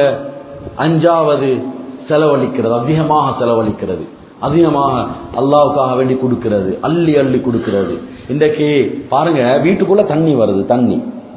அஞ்சாவது செலவழிக்கிறது அதிகமாக செலவழிக்கிறது அதிகமாக அல்லாவுக்காக வேண்டி கொடுக்கிறது அள்ளி அள்ளி கொடுக்கிறது இன்றைக்கு பாருங்க வீட்டுக்குள்ள தண்ணி வருது தண்ணி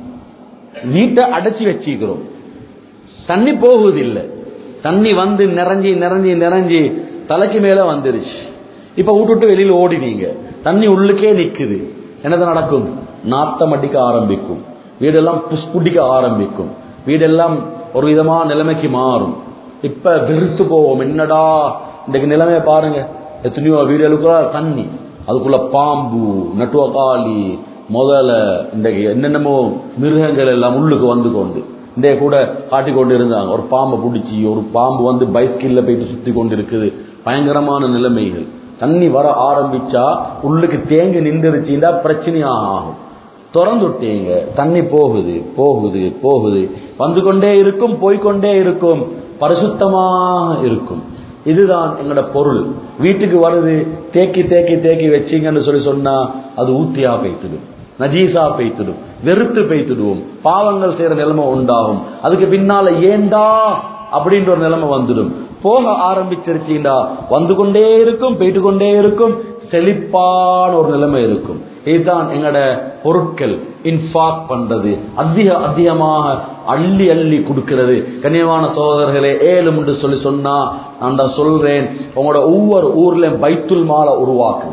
வீட்டை அடைச்சி வச்சுக்கிறோம் தண்ணி போகுதில்லை தண்ணி வந்து நிறைஞ்சி நிறைஞ்சி நிறைஞ்சி தலைக்கு மேல வந்துருச்சு இப்ப விட்டுட்டு வெளியில ஓடினீங்க தண்ணி உள்ளுக்கே நிக்குது என்னது நடக்கும் நாத்தம் அடிக்க ஆரம்பிக்கும் வீடெல்லாம் புஷ்புடிக்க ஆரம்பிக்கும் வீடெல்லாம் ஒரு விதமான நிலைமைக்கு மாறும் இப்ப வெறுத்து போவோம் என்னடா இன்றைக்கு நிலைமையை பாருங்க எத்தனையோ வீடுகளுக்குள்ள தண்ணி அதுக்குள்ள பாம்பு நட்டுவக்காளி முதல இன்றைக்கு என்னென்னமோ மிருகங்கள் எல்லாம் உள்ளுக்கு வந்து கொண்டு இன்றைய கூட காட்டிக் கொண்டு இருந்தாங்க ஒரு பாம்பை பிடிச்சி ஒரு பாம்பு வந்து பைஸ்கில்ல போயிட்டு சுத்தி கொண்டு இருக்குது பயங்கரமான நிலைமைகள் தண்ணி வர ஆரம்பிச்சா உள்ளுக்கு தேங்கி நின்றுருச்சுன்னா பிரச்சனையாக ஆகும் திறந்து விட்டீங்க தண்ணி போகுது போகுது போகுது வந்து கொண்டே இருக்கும் போய்கொண்டே இருக்கும் பரிசுத்தமாக இருக்கும் இதுதான் எங்களோட பொருள் வீட்டுக்கு வருது தேக்கி தேக்கி தேக்கி வச்சீங்கன்னு சொல்லி சொன்னா அது ஊத்தியா பெய்த்துடும் நஜீசா பெய்த்துடும் வெறுத்து பெய்த்துடுவோம் பாவங்கள் செய்யற நிலைமை உண்டாகும் அதுக்கு பின்னால ஏண்டா அப்படின்ற ஒரு நிலைமை வந்துடும் போக ஆரம்பிச்சிருச்சீண்டா வந்து கொண்டே இருக்கும் போயிட்டு கொண்டே இருக்கும் செழிப்பான ஒரு நிலைமை இருக்கும் இதுதான் எங்களோட பொருட்கள் இன்ஃபாக் பண்றது அதிக அதிகமாக அள்ளி அள்ளி கொடுக்கிறது கண்ணியமான சகோதரர்களே ஏழும் என்று சொல்லி சொன்னா நான் தான் சொல்றேன் உங்களோட ஒவ்வொரு ஊர்ல பைத்துல் மாலை உருவாக்குங்க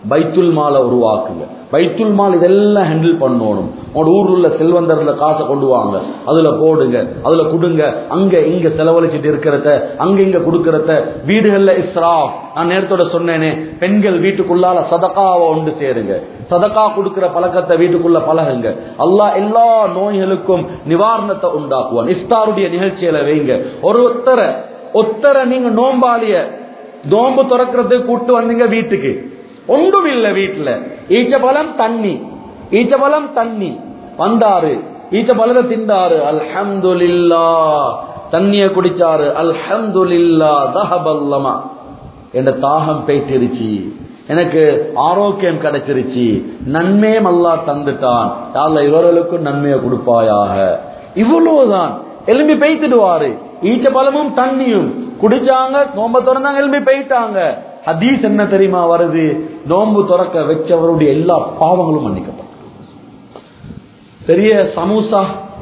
பைத்துல் மாலை உருவாக்குங்க பைத்துல் மால் இதெல்லாம் ஹேண்டில் பண்ணணும் உங்களோட ஊர்ல உள்ள செல்வந்தர்ல காசை கொண்டு வாங்க அதுல போடுங்க அதுல கொடுங்க அங்க இங்க செலவழிச்சிட்டு இருக்கிறத அங்க இங்க கொடுக்கறத வீடுகள்ல இஸ்ராஃப் நான் நேரத்தோட சொன்னேனே பெண்கள் வீட்டுக்குள்ளால சதகாவை ஒன்று சேருங்க சதகா கொடுக்கிற பழக்கத்தை வீட்டுக்குள்ள பழகுங்க அல்லாஹ் எல்லா நோய்களுக்கும் நிவாரணத்தை உண்டாக்குவான் இஃப்தாருடைய நிகழ்ச்சியில வைங்க ஒரு ஒத்தரை ஒத்தரை நீங்க நோம்பாளிய நோம்பு திறக்கிறதுக்கு கூட்டு வந்தீங்க வீட்டுக்கு ஒன்றும் இல்ல வீட்டுல ஈச்சபலம் தண்ணி ஈச்சபலம் தண்ணி வந்தாரு ஈச்சபலத்தை திண்டாரு அல்ஹம்துலில்லா தண்ணிய குடிச்சாரு அல்ஹம்துலில்லா தஹபல்லமா என்ற தாகம் பேய்த்திருச்சு எனக்கு ஆரோக்கியம் கிடைச்சிருச்சு நன்மையும் அல்லாஹ் தந்துட்டான் யாழ்ல இவர்களுக்கும் நன்மையை கொடுப்பாயாக இவ்வளவுதான் எலும்பி பெய்த்துடுவாரு ஈச்ச பழமும் தண்ணியும் குடிச்சாங்க நோம்ப திறந்தாங்க எலும்பி பெய்ட்டாங்க ஹதீஸ் என்ன தெரியுமா வருது நோம்பு திறக்க வச்சவருடைய எல்லா பாவங்களும் மன்னிக்கப்படும் பெரிய சமோசா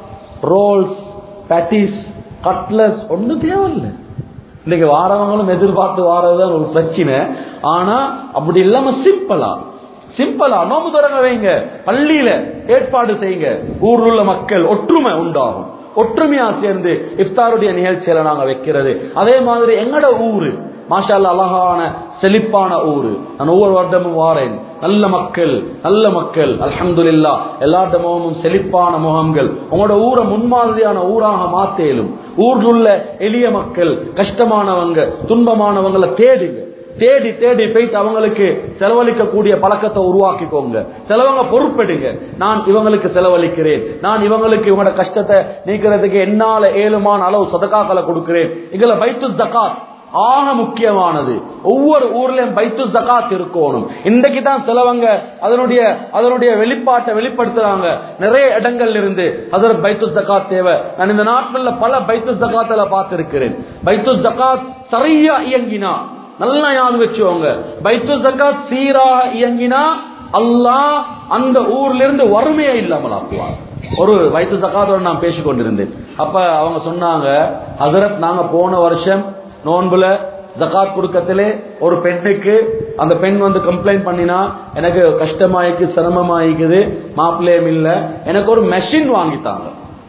ரோல்ஸ் பேட்டிஸ் கட்லஸ் ஒன்றும் தேவையில்லை இன்னைக்கு வாரவங்களும் எதிர்பார்த்து வாரதுதான் ஒரு பிரச்சனை ஆனா அப்படி இல்லாம சிம்பிளா சிம்பிளா நோம்பு தொடங்க வைங்க பள்ளியில ஏற்பாடு செய்யுங்க ஊர்ல உள்ள மக்கள் ஒற்றுமை உண்டாகும் ஒற்றுமையா சேர்ந்து இஃப்தாருடைய நிகழ்ச்சியில நாங்க வைக்கிறது அதே மாதிரி எங்கட ஊரு மாஷா அல்லாஹ் அழகான செழிப்பான ஊரு நான் ஒவ்வொரு வருடமும் வாரேன் நல்ல மக்கள் நல்ல மக்கள் அல்ஹம்துலில்லா எல்லா இடமும் செழிப்பான முகங்கள் உங்களோட ஊரை முன்மாதிரியான ஊராக மாத்தேலும் ஊர்ல உள்ள எளிய மக்கள் கஷ்டமானவங்க துன்பமானவங்களை தேடுங்க தேடி தேடி போயிட்டு அவங்களுக்கு செலவழிக்கக்கூடிய பழக்கத்தை உருவாக்கிக்கோங்க செலவங்க பொறுப்பெடுங்க நான் இவங்களுக்கு செலவழிக்கிறேன் நான் இவங்களுக்கு இவங்களோட கஷ்டத்தை நீக்கிறதுக்கு என்னால ஏழுமான அளவு சதக்காக்களை கொடுக்கிறேன் இதுல பைத்து ஜக்காத் ஆக முக்கியமானது ஒவ்வொரு ஊர்லயும் பைத்து ஜகாத் இருக்கணும் இன்றைக்கு தான் சிலவங்க அதனுடைய அதனுடைய வெளிப்பாட்டை வெளிப்படுத்துறாங்க நிறைய இடங்கள்ல இருந்து அதற்கு பைத்து ஜகாத் தேவை நான் இந்த நாட்டில் பல பைத்து ஜகாத்துல பார்த்திருக்கிறேன் பைத்து ஜகாத் சரியா இயங்கினா நல்லா ஞாபகம் வச்சுக்கோங்க பைத்து ஜகாத் சீராக இயங்கினா அல்லாஹ் அந்த ஊர்ல இருந்து வறுமையே இல்லாமல் ஆக்குவார் ஒரு வயிற்று சக்காத்தோட நான் பேசிக் கொண்டிருந்தேன் அப்ப அவங்க சொன்னாங்க ஹசரத் நாங்க போன வருஷம் நோன்புல ஜகாத் கொடுக்கத்திலே ஒரு பெண்ணுக்கு அந்த பெண் வந்து கம்ப்ளைண்ட் பண்ணினா எனக்கு கஷ்டமாயிக்கு சிரமமாயிக்குது மாப்பிள்ளையும் இல்ல எனக்கு ஒரு மெஷின் வாங்கித்தாங்க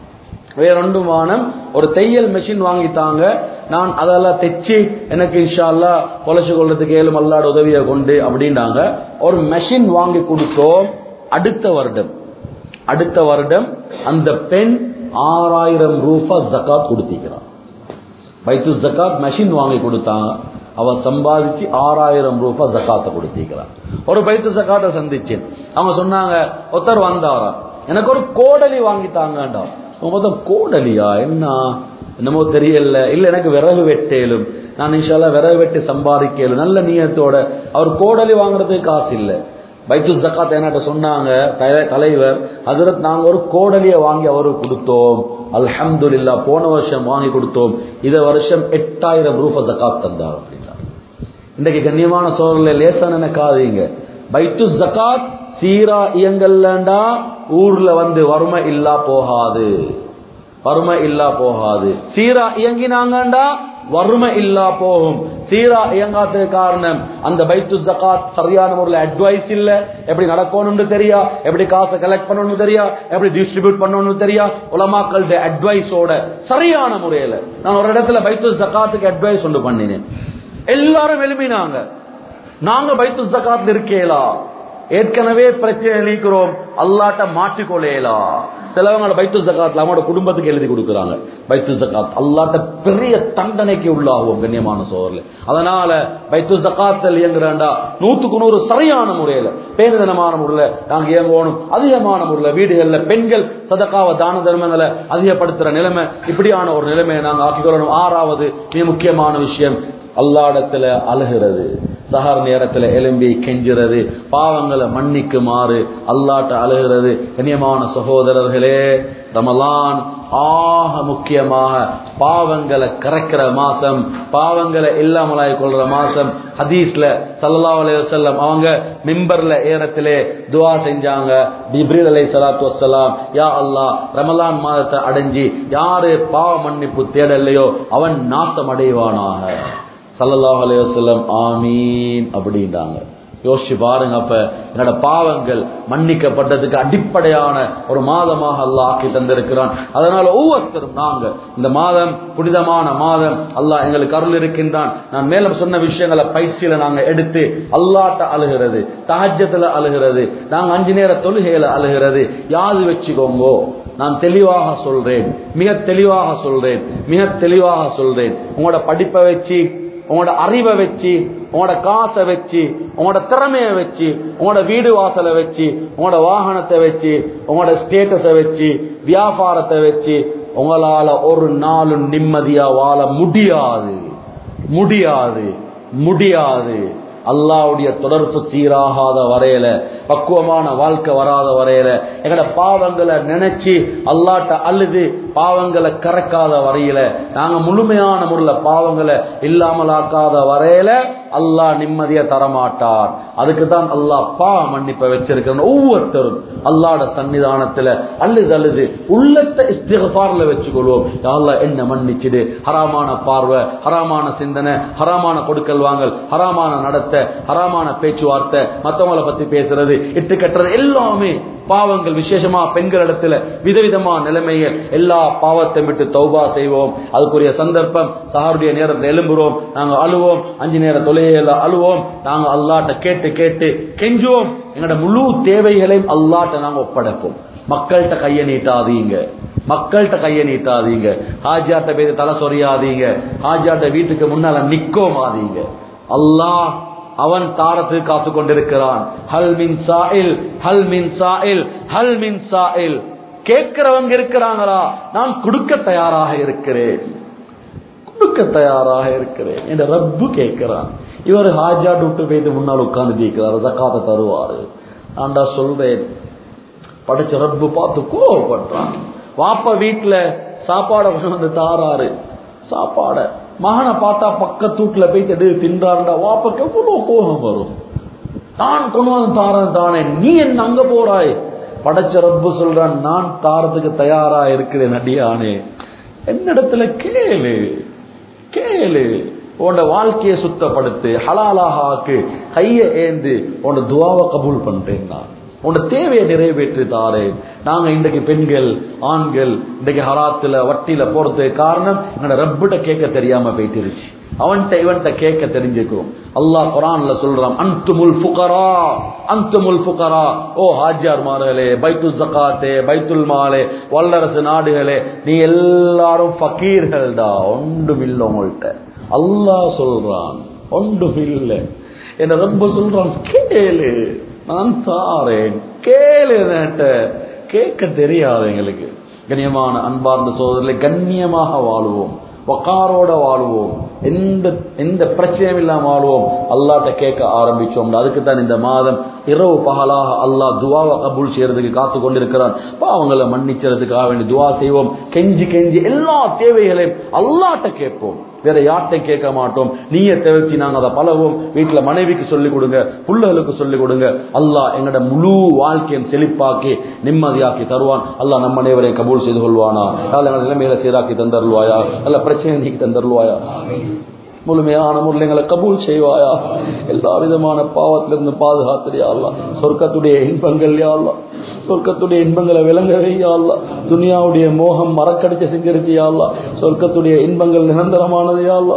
வேற ஒன்றும் வானம் ஒரு தையல் மெஷின் வாங்கித்தாங்க நான் அதெல்லாம் தைச்சு எனக்கு இன்ஷா அல்லா பொழைச்சு கொள்றதுக்கு ஏழு மல்லாட உதவியை கொண்டு அப்படின்றாங்க ஒரு மெஷின் வாங்கி கொடுத்தோம் அடுத்த வருடம் அடுத்த வருடம் அந்த பெண் ஆறாயிரம் ரூபா ஜக்காத் கொடுத்திக்கிறான் பைத்து ஜக்காத் மெஷின் வாங்கி கொடுத்தாங்க அவ சம்பாதிச்சு ஆறாயிரம் ரூபாய் ஜக்காத்தை கொடுத்திருக்கிறான் ஒரு பைத்து ஜக்காத்தை சந்திச்சேன் அவங்க சொன்னாங்க ஒருத்தர் வந்தாரா எனக்கு ஒரு கோடலி வாங்கித்தாங்கடா மொத்தம் கோடலியா என்ன என்னமோ தெரியல இல்ல எனக்கு விறகு வெட்டேலும் நான் இன்ஷால்லா விறகு வெட்டி சம்பாதிக்கலும் நல்ல நீயத்தோட அவர் கோடலி வாங்குறதுக்கு காசு இல்லை பைத்து ஜக்காத் என்கிட்ட சொன்னாங்க தலை- தலைவர் ஹசரத் நாங்க ஒரு கோடலியை வாங்கி அவருக்கு கொடுத்தோம் அல்ஹம்துலில்லா போன வருஷம் வாங்கி கொடுத்தோம் இந்த வருஷம் எட்டாயிரம் ரூபாய் ஜக்காத் தந்தார் அப்படின்னா இன்றைக்கு கண்ணியமான சோழர்ல லேசா நினைக்காதீங்க பைத்து ஜக்காத் சீரா இயங்கல்லண்டா ஊர்ல வந்து வறுமை இல்லா போகாது வறுமை இல்லா போகாது சீரா இயங்கினாங்கண்டா வறுமை இல்லா போகும் சீரா இயங்காததுக்கு காரணம் அந்த பைத்து ஜகாத் சரியான முறையில் அட்வைஸ் இல்ல எப்படி நடக்கணும்னு தெரியா எப்படி காசை கலெக்ட் பண்ணணும்னு தெரியா எப்படி டிஸ்ட்ரிபியூட் பண்ணணும்னு தெரியா உலமாக்களுடைய அட்வைஸோட சரியான முறையில நான் ஒரு இடத்துல பைத்து ஜகாத்துக்கு அட்வைஸ் ஒன்று பண்ணினேன் எல்லாரும் எழுப்பினாங்க நாங்க பைத்து ஜகாத் இருக்கேலா ஏற்கனவே பிரச்சனை நீக்கிறோம் அல்லாட்ட மாட்டிக்கொள்ளேலா சிலவங்க பைத்து ஜகாத் அவங்களோட குடும்பத்துக்கு எழுதி கொடுக்குறாங்க பைத்து ஜகாத் அல்லாட்ட பெரிய தண்டனைக்கு உள்ளாகும் கண்ணியமான சோழர்ல அதனால பைத்து ஜகாத்தல் இயங்குறாண்டா நூத்துக்கு நூறு சரியான முறையில பேருதனமான முறையில நாங்க இயங்கணும் அதிகமான முறையில வீடுகள்ல பெண்கள் சதக்காவ தான தர்மங்களை அதிகப்படுத்துற நிலைமை இப்படியான ஒரு நிலைமையை நாங்க ஆக்கிக்கொள்ளணும் ஆறாவது மிக முக்கியமான விஷயம் அல்லாடத்துல அழுகிறது சஹர் நேரத்துல எலும்பி கெஞ்சுறது பாவங்களை மன்னிக்குமாறு அல்லாட்ட அழுகிறது கண்ணியமான சகோதரர்களே ரமலான் ஆக முக்கியமாக பாவங்களை கரைக்கிற மாசம் பாவங்களை இல்லாமலாய் கொள்ற மாசம் ஹதீஸ்ல சல்லல்லாஹு அலைஹி வஸல்லம் அவங்க மிம்பர்ல ஏறத்திலே துஆ செஞ்சாங்க ஜிப்ரீல் அலைஹி ஸலாத்து வஸ்ஸலாம் யா அல்லாஹ் ரமலான் மாதத்தை அடைஞ்சி யாரு பாவ மன்னிப்பு தேடலையோ அவன் நாசம் அடைவானாக சல்லல்லாஹு அலைஹி வஸல்லம் ஆமீன் அப்படின்றாங்க யோசிச்சு பாருங்க அப்ப என்னோட பாவங்கள் மன்னிக்கப்பட்டதுக்கு அடிப்படையான ஒரு மாதமாக அல்லாஹ் ஆக்கி தந்திருக்கிறான் அதனால ஒவ்வொருத்தரும் நாங்க இந்த மாதம் புனிதமான மாதம் அல்லாஹ் எங்களுக்கு அருள் இருக்கின்றான் நான் மேலும் சொன்ன விஷயங்களை பயிற்சியில நாங்க எடுத்து அல்லாட்ட அழுகிறது தஹஜத்துல அழுகிறது நாங்க அஞ்சு நேர தொழுகையில அழுகிறது யாது வச்சுக்கோங்கோ நான் தெளிவாக சொல்றேன் மிக தெளிவாக சொல்றேன் மிக தெளிவாக சொல்றேன் உங்களோட படிப்பை வச்சு உங்களோட அறிவை வச்சு உங்களோட காசை வச்சு உங்களோட திறமையை வச்சு உங்களோட வீடு வாசலை வச்சு உங்களோட வாகனத்தை வச்சு உங்களோட ஸ்டேட்டஸை வச்சு வியாபாரத்தை வச்சு உங்களால ஒரு நாளும் நிம்மதியா வாழ முடியாது முடியாது முடியாது அல்லாவுடைய தொடர்பு சீராகாத வரையில பக்குவமான வாழ்க்கை வராத வரையில எங்கட பாவங்களை நினைச்சு அல்லாட்ட அழுது பாவங்களை கறக்காத வரையில நாங்க முழுமையான முறையில் பாவங்களை இல்லாமலாக்காத வரையில அல்லாஹ் நிம்மதியை தரமாட்டார் அதுக்கு தான் அல்லாஹ் பா மன்னிப்பை வச்சிருக்கிறோம் ஒவ்வொருத்தரும் அல்லாட சன்னிதானத்துல அழுது அழுது உள்ளத்தை இஸ்திகபார்ல வச்சுக்கொள்வோம் அல்லாஹ் என்ன மன்னிச்சிடு ஹராமான பார்வை ஹராமான சிந்தனை ஹராமான கொடுக்கல் வாங்கல் ஹராமான நடத்தை ஹராமான பேச்சுவார்த்தை மத்தவங்களை பத்தி பேசுறது இட்டு கட்டுறது எல்லாமே பாவங்கள் விசேஷமா பெண்கள் இடத்துல விதவிதமான நிலைமையை எல்லா பாவத்தை விட்டு தௌபா செய்வோம் அதுக்குரிய சந்தர்ப்பம் சஹருடைய நேரத்தில் எழும்புறோம் நாங்க அழுவோம் அஞ்சு நேர தொலைல அழுவோம் நாங்க அல்லாட்ட கேட்டு கேட்டு கெஞ்சுவோம் எங்களோட முழு தேவைகளையும் அல்லாட்ட நாங்க ஒப்படைப்போம் மக்கள்கிட்ட கையை நீட்டாதீங்க மக்கள்கிட்ட கையை நீட்டாதீங்க ஹாஜாட்ட பேர் தலை சொறியாதீங்க ஹாஜாட்ட வீட்டுக்கு முன்னால நிக்கோமாதீங்க அல்லாஹ் அவன் தாரத்துக்கு காசு கொண்டிருக்கிறான் ஹல் மின் சாயில் ஹல் மின் சாயில் ஹல் மின் சாயில் கேட்கிறவங்க இருக்கிறாங்களா நான் கொடுக்க தயாராக இருக்கிறேன் கொடுக்க தயாராக இருக்கிறேன் என்ற ரப்பு கேட்கிறான் இவர் ஹாஜா விட்டு போயிட்டு முன்னால் உட்கார்ந்து கேட்கிறார் ஜக்காத்தை தருவாரு ஆண்டா சொல்றேன் படைச்ச ரப்பு பார்த்து கோவப்படுறான் வாப்ப வீட்டுல சாப்பாடை கொண்டு வந்து தாராரு சாப்பாட மகனை பார்த்தா பக்கத்தூட்டுல போயிட்டு தின்றாருண்டா வாப்பக்கு எவ்வளவு கோபம் வரும் நான் கொண்டு வந்து தாரன் தானே நீ என்ன அங்க போறாய் படைச்ச ரப்பு சொல்றான் நான் தாரத்துக்கு தயாரா இருக்கிறேன் அடியானே என்னிடத்துல கேளு கேளு உன்னோட வாழ்க்கையை சுத்தப்படுத்து ஹலாலாக ஆக்கு கைய ஏந்து உன்னோட துவாவை கபூல் பண்றேன் நான் உன்னோட தேவையை நிறைவேற்றி தாரேன் நாங்க இன்றைக்கு பெண்கள் ஆண்கள் இன்றைக்கு ஹராத்துல வட்டியில போறது காரணம் எங்களோட ரப்பிட்ட கேட்க தெரியாம போயிட்டுருச்சு அவன்கிட்ட இவன்கிட்ட கேட்க தெரிஞ்சுக்கிறோம் அல்லாஹ் குரான்ல சொல்றான் அந்துமுல் ஃபுகரா அந்துமுல் ஃபுகரா ஓ ஹாஜியார் மார்களே பைத்து ஜக்காத்தே பைத்துல் மாலே வல்லரசு நாடுகளே நீ எல்லாரும் ஃபக்கீர்கள்டா ஒன்றும் இல்லை உங்கள்கிட்ட அல்லாஹ் சொல்றான் ஒன்றும் இல்லை என்ன ரொம்ப சொல்றான் கேளு நான் தாரேன் கேளு நேட்ட கேட்க தெரியாது எங்களுக்கு கண்ணியமான அன்பார்ந்த சோதரில் கண்ணியமாக வாழுவோம் வக்காரோட வாழுவோம் எந்த எந்த பிரச்சனையும் இல்லாம வாழுவோம் அல்லாட்ட கேட்க ஆரம்பிச்சோம் அதுக்கு தான் இந்த மாதம் இரவு பகலாக அல்லாஹ் துவாவை கபூல் செய்யறதுக்கு காத்து கொண்டிருக்கிறான் பாவங்களை மன்னிச்சதுக்காக வேண்டி துவா செய்வோம் கெஞ்சி கெஞ்சி எல்லா தேவைகளையும் அல்லாட்ட கேட்போம் வேற யார்கிட்ட கேட்க மாட்டோம் நீய தேவைச்சு நாங்க அதை பழகுவோம் வீட்டுல மனைவிக்கு சொல்லிக் கொடுங்க பிள்ளைகளுக்கு சொல்லிக் கொடுங்க அல்லாஹ் எங்களோட முழு வாழ்க்கையும் செழிப்பாக்கி நிம்மதியாக்கி தருவான் அல்லாஹ் நம்ம அனைவரை கபூல் செய்து கொள்வானா அல்ல எங்களை நிலைமையில சீராக்கி தந்தருள்வாயா அல்ல பிரச்சனை நீக்கி தந்தருள்வாயா முழுமையான முறையில் எங்களை கபூல் செய்வாயா எல்லா விதமான பாவத்திலிருந்து பாதுகாத்துறியா அல்ல சொர்க்கத்துடைய இன்பங்கள் யாழ்லா சொர்க்கத்துடைய இன்பங்களை விளங்க வையாள்லா துனியாவுடைய மோகம் மறக்கடிச்ச செஞ்சிருச்சு யாழ்லா சொர்க்கத்துடைய இன்பங்கள் நிரந்தரமானது யாழ்லா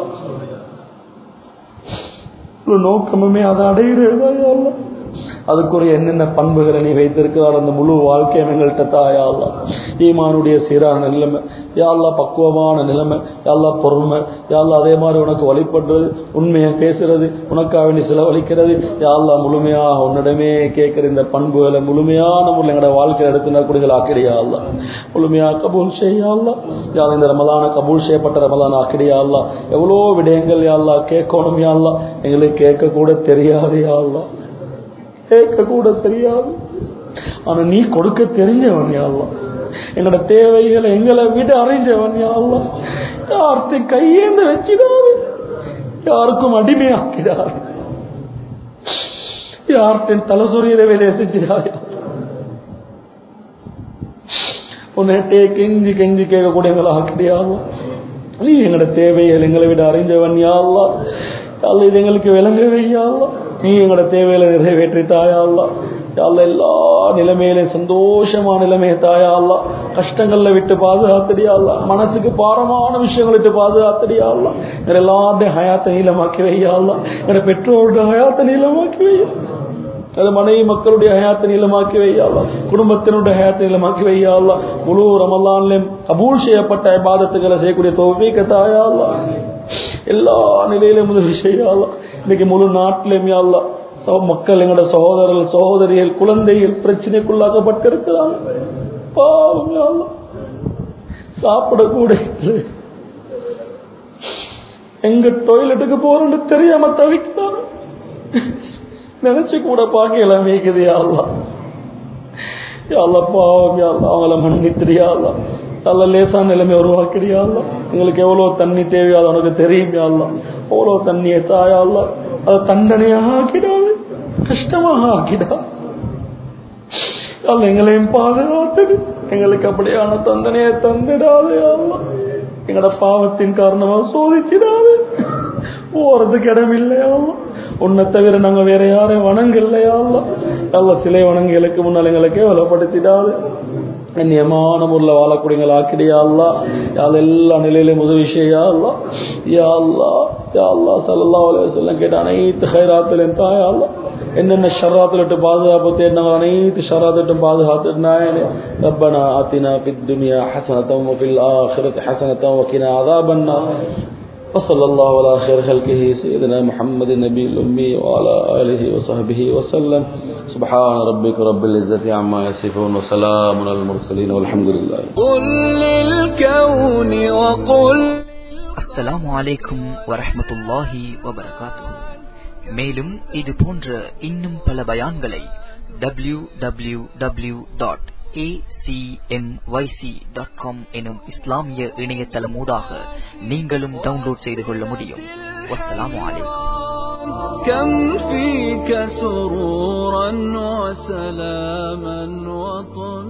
ஒரு நோக்கமுமே அதை அடைகிறதா யாழ்லா அதுக்குரிய என்னென்ன பண்புகளை நீ வைத்திருக்கிறார் அந்த முழு வாழ்க்கையும் எங்கள்கிட்ட தாயாள்லா ஈமானுடைய சீரான நிலைமை யாழ்லா பக்குவமான நிலைமை யாழ்லா பொறுமை யாழ்லா அதே மாதிரி உனக்கு வழிபடுறது உண்மையை பேசுறது உனக்காக நீ செலவழிக்கிறது யாழ்லா முழுமையாக உன்னிடமே கேட்கிற இந்த பண்புகளை முழுமையான முறையில் எங்களோட வாழ்க்கையில் எடுத்து குடிகள் ஆக்கிடியாள்லா முழுமையாக கபூல் செய்யாள்லா யார் இந்த ரமலான கபூல் செய்யப்பட்ட ரமலான ஆக்கிடியாள்லா எவ்வளோ விடயங்கள் யாழ்லா கேட்கணும் யாழ்லா எங்களுக்கு கேட்க கூட தெரியாது யாழ்லா கேட்க கூட தெரியாது ஆனா நீ கொடுக்க தெரிஞ்சவன் யாழ்லாம் எங்களோட தேவைகளை எங்களை விட அறிஞ்சவன் யாழ்லாம் யார்த்தையும் கையேந்து வச்சிடாது யாருக்கும் அடிமையாக்கிறார் யார்த்தையும் தலசொறியில வேலையை செஞ்சிடாது உன்னை கெஞ்சி கெஞ்சி கேட்கக்கூடிய எங்களை ஆக்கிறியாலும் நீ எங்களோட தேவைகள் எங்களை விட அறிஞ்சவன் யாழ்லாம் அல்ல இது எங்களுக்கு விளங்க வையாள்லாம் நீ எங்களோட தேவையில நிறைவேற்றி தாயாள்லாம் அல்ல எல்லா நிலைமையிலும் சந்தோஷமான நிலைமையை தாயாள்லாம் கஷ்டங்கள்ல விட்டு பாதுகாத்தடியாள்லாம் மனசுக்கு பாரமான விஷயங்களை விட்டு பாதுகாத்தடியாள்லாம் எங்க எல்லாருடைய ஹயாத்தை நீளமாக்கி வையாள்லாம் எங்க பெற்றோருடைய ஹயாத்தை நீளமாக்கி வையா அது மனைவி மக்களுடைய ஹயாத்தை நீளமாக்கி வையாளா குடும்பத்தினுடைய ஹயாத்தை நீளமாக்கி வையாளா முழு ரமலான்லையும் கபூல் செய்யப்பட்ட இபாதத்துக்களை செய்யக்கூடிய தோல்விக்க தாயாளா எல்லா நிலையிலும் உதவி செய்யாளா இன்னைக்கு முழு நாட்டிலும் யாழ்லா மக்கள் எங்களோட சகோதரர்கள் சகோதரிகள் குழந்தைகள் பிரச்சனைக்குள்ளாக்கப்பட்டிருக்கிறாங்க பாவம் யாழ்லா சாப்பிடக்கூட இல்லை. எங்க டொய்லெட்டுக்கு போறோம்னு தெரியாம தவிக்கிறாங்க நினைச்சு கூட பார்க்கலாம் மேய்க்குது யாழ்லாம் யாழ்லா பாவம் யாழ்லா அவங்கள மனங்கி தெரியாதா நல்ல லேசான நிலைமை உருவாக்கிறியாள்லா எங்களுக்கு எவ்வளவு தண்ணி தேவையோ அது உனக்கு தெரியும் யாழ்லா அவ்வளவு தண்ணியை தாயாள்லா அதை தண்டனையாக ஆக்கிடாது கஷ்டமாக ஆக்கிடா அல்ல எங்களையும் பாதுகாத்துடு எங்களுக்கு அப்படியான தண்டனையை தந்துடாது யாழ்லா எங்களோட பாவத்தின் காரணமா சோதிச்சிடாது போறதுக்கு இடம் இல்லையா உன்னை தவிர நாங்க வேற யாரையும் வணங்கலையா நல்ல சிலை வணங்கிகளுக்கு முன்னால் எங்களை கேவலப்படுத்திடாது கண்ணியமான முறையில் வாழக்கூடியங்கள் ஆக்கிடியா அல்லா யாழ் எல்லா நிலையிலும் உதவி செய்யா அல்லா யா அல்லா யா அல்லா சல்லா அலைய சொல்லம் கேட்ட அனைத்து ஹைராத்திலும் தாயா அல்லா என்னென்ன ஷராத்தில் விட்டு பாதுகாப்பு தேடினாங்க அனைத்து ஷராத்திட்டும் பாதுகாத்து நாயனே ரப்பனா ஆத்தினா பித் துனியா ஹசனத்தம் வஃபில் ஆஹிரத் ஹசனத்தம் வக்கினா அதாபன்னா وصلى الله على خير خلقه سيدنا محمد النبي الأمي وعلى آله وصحبه وسلم سبحان ربك رب العزة عما يصفون وسلام على المرسلين والحمد لله قل للكون وقل அஸ்ஸலாமு அலைக்கும் வரஹ்மத்துல்லாஹி வபரகாத்துஹு மேலும் இது போன்ற இன்னும் பல பயான்களை W W W dot dot com எனும் இஸ்லாமிய இணையதளமூடாக நீங்களும் டவுன்லோட் செய்து கொள்ள முடியும் வஸ்ஸலாமு அலைக்கும் كم فيك سرورا وسلاما وطمئنا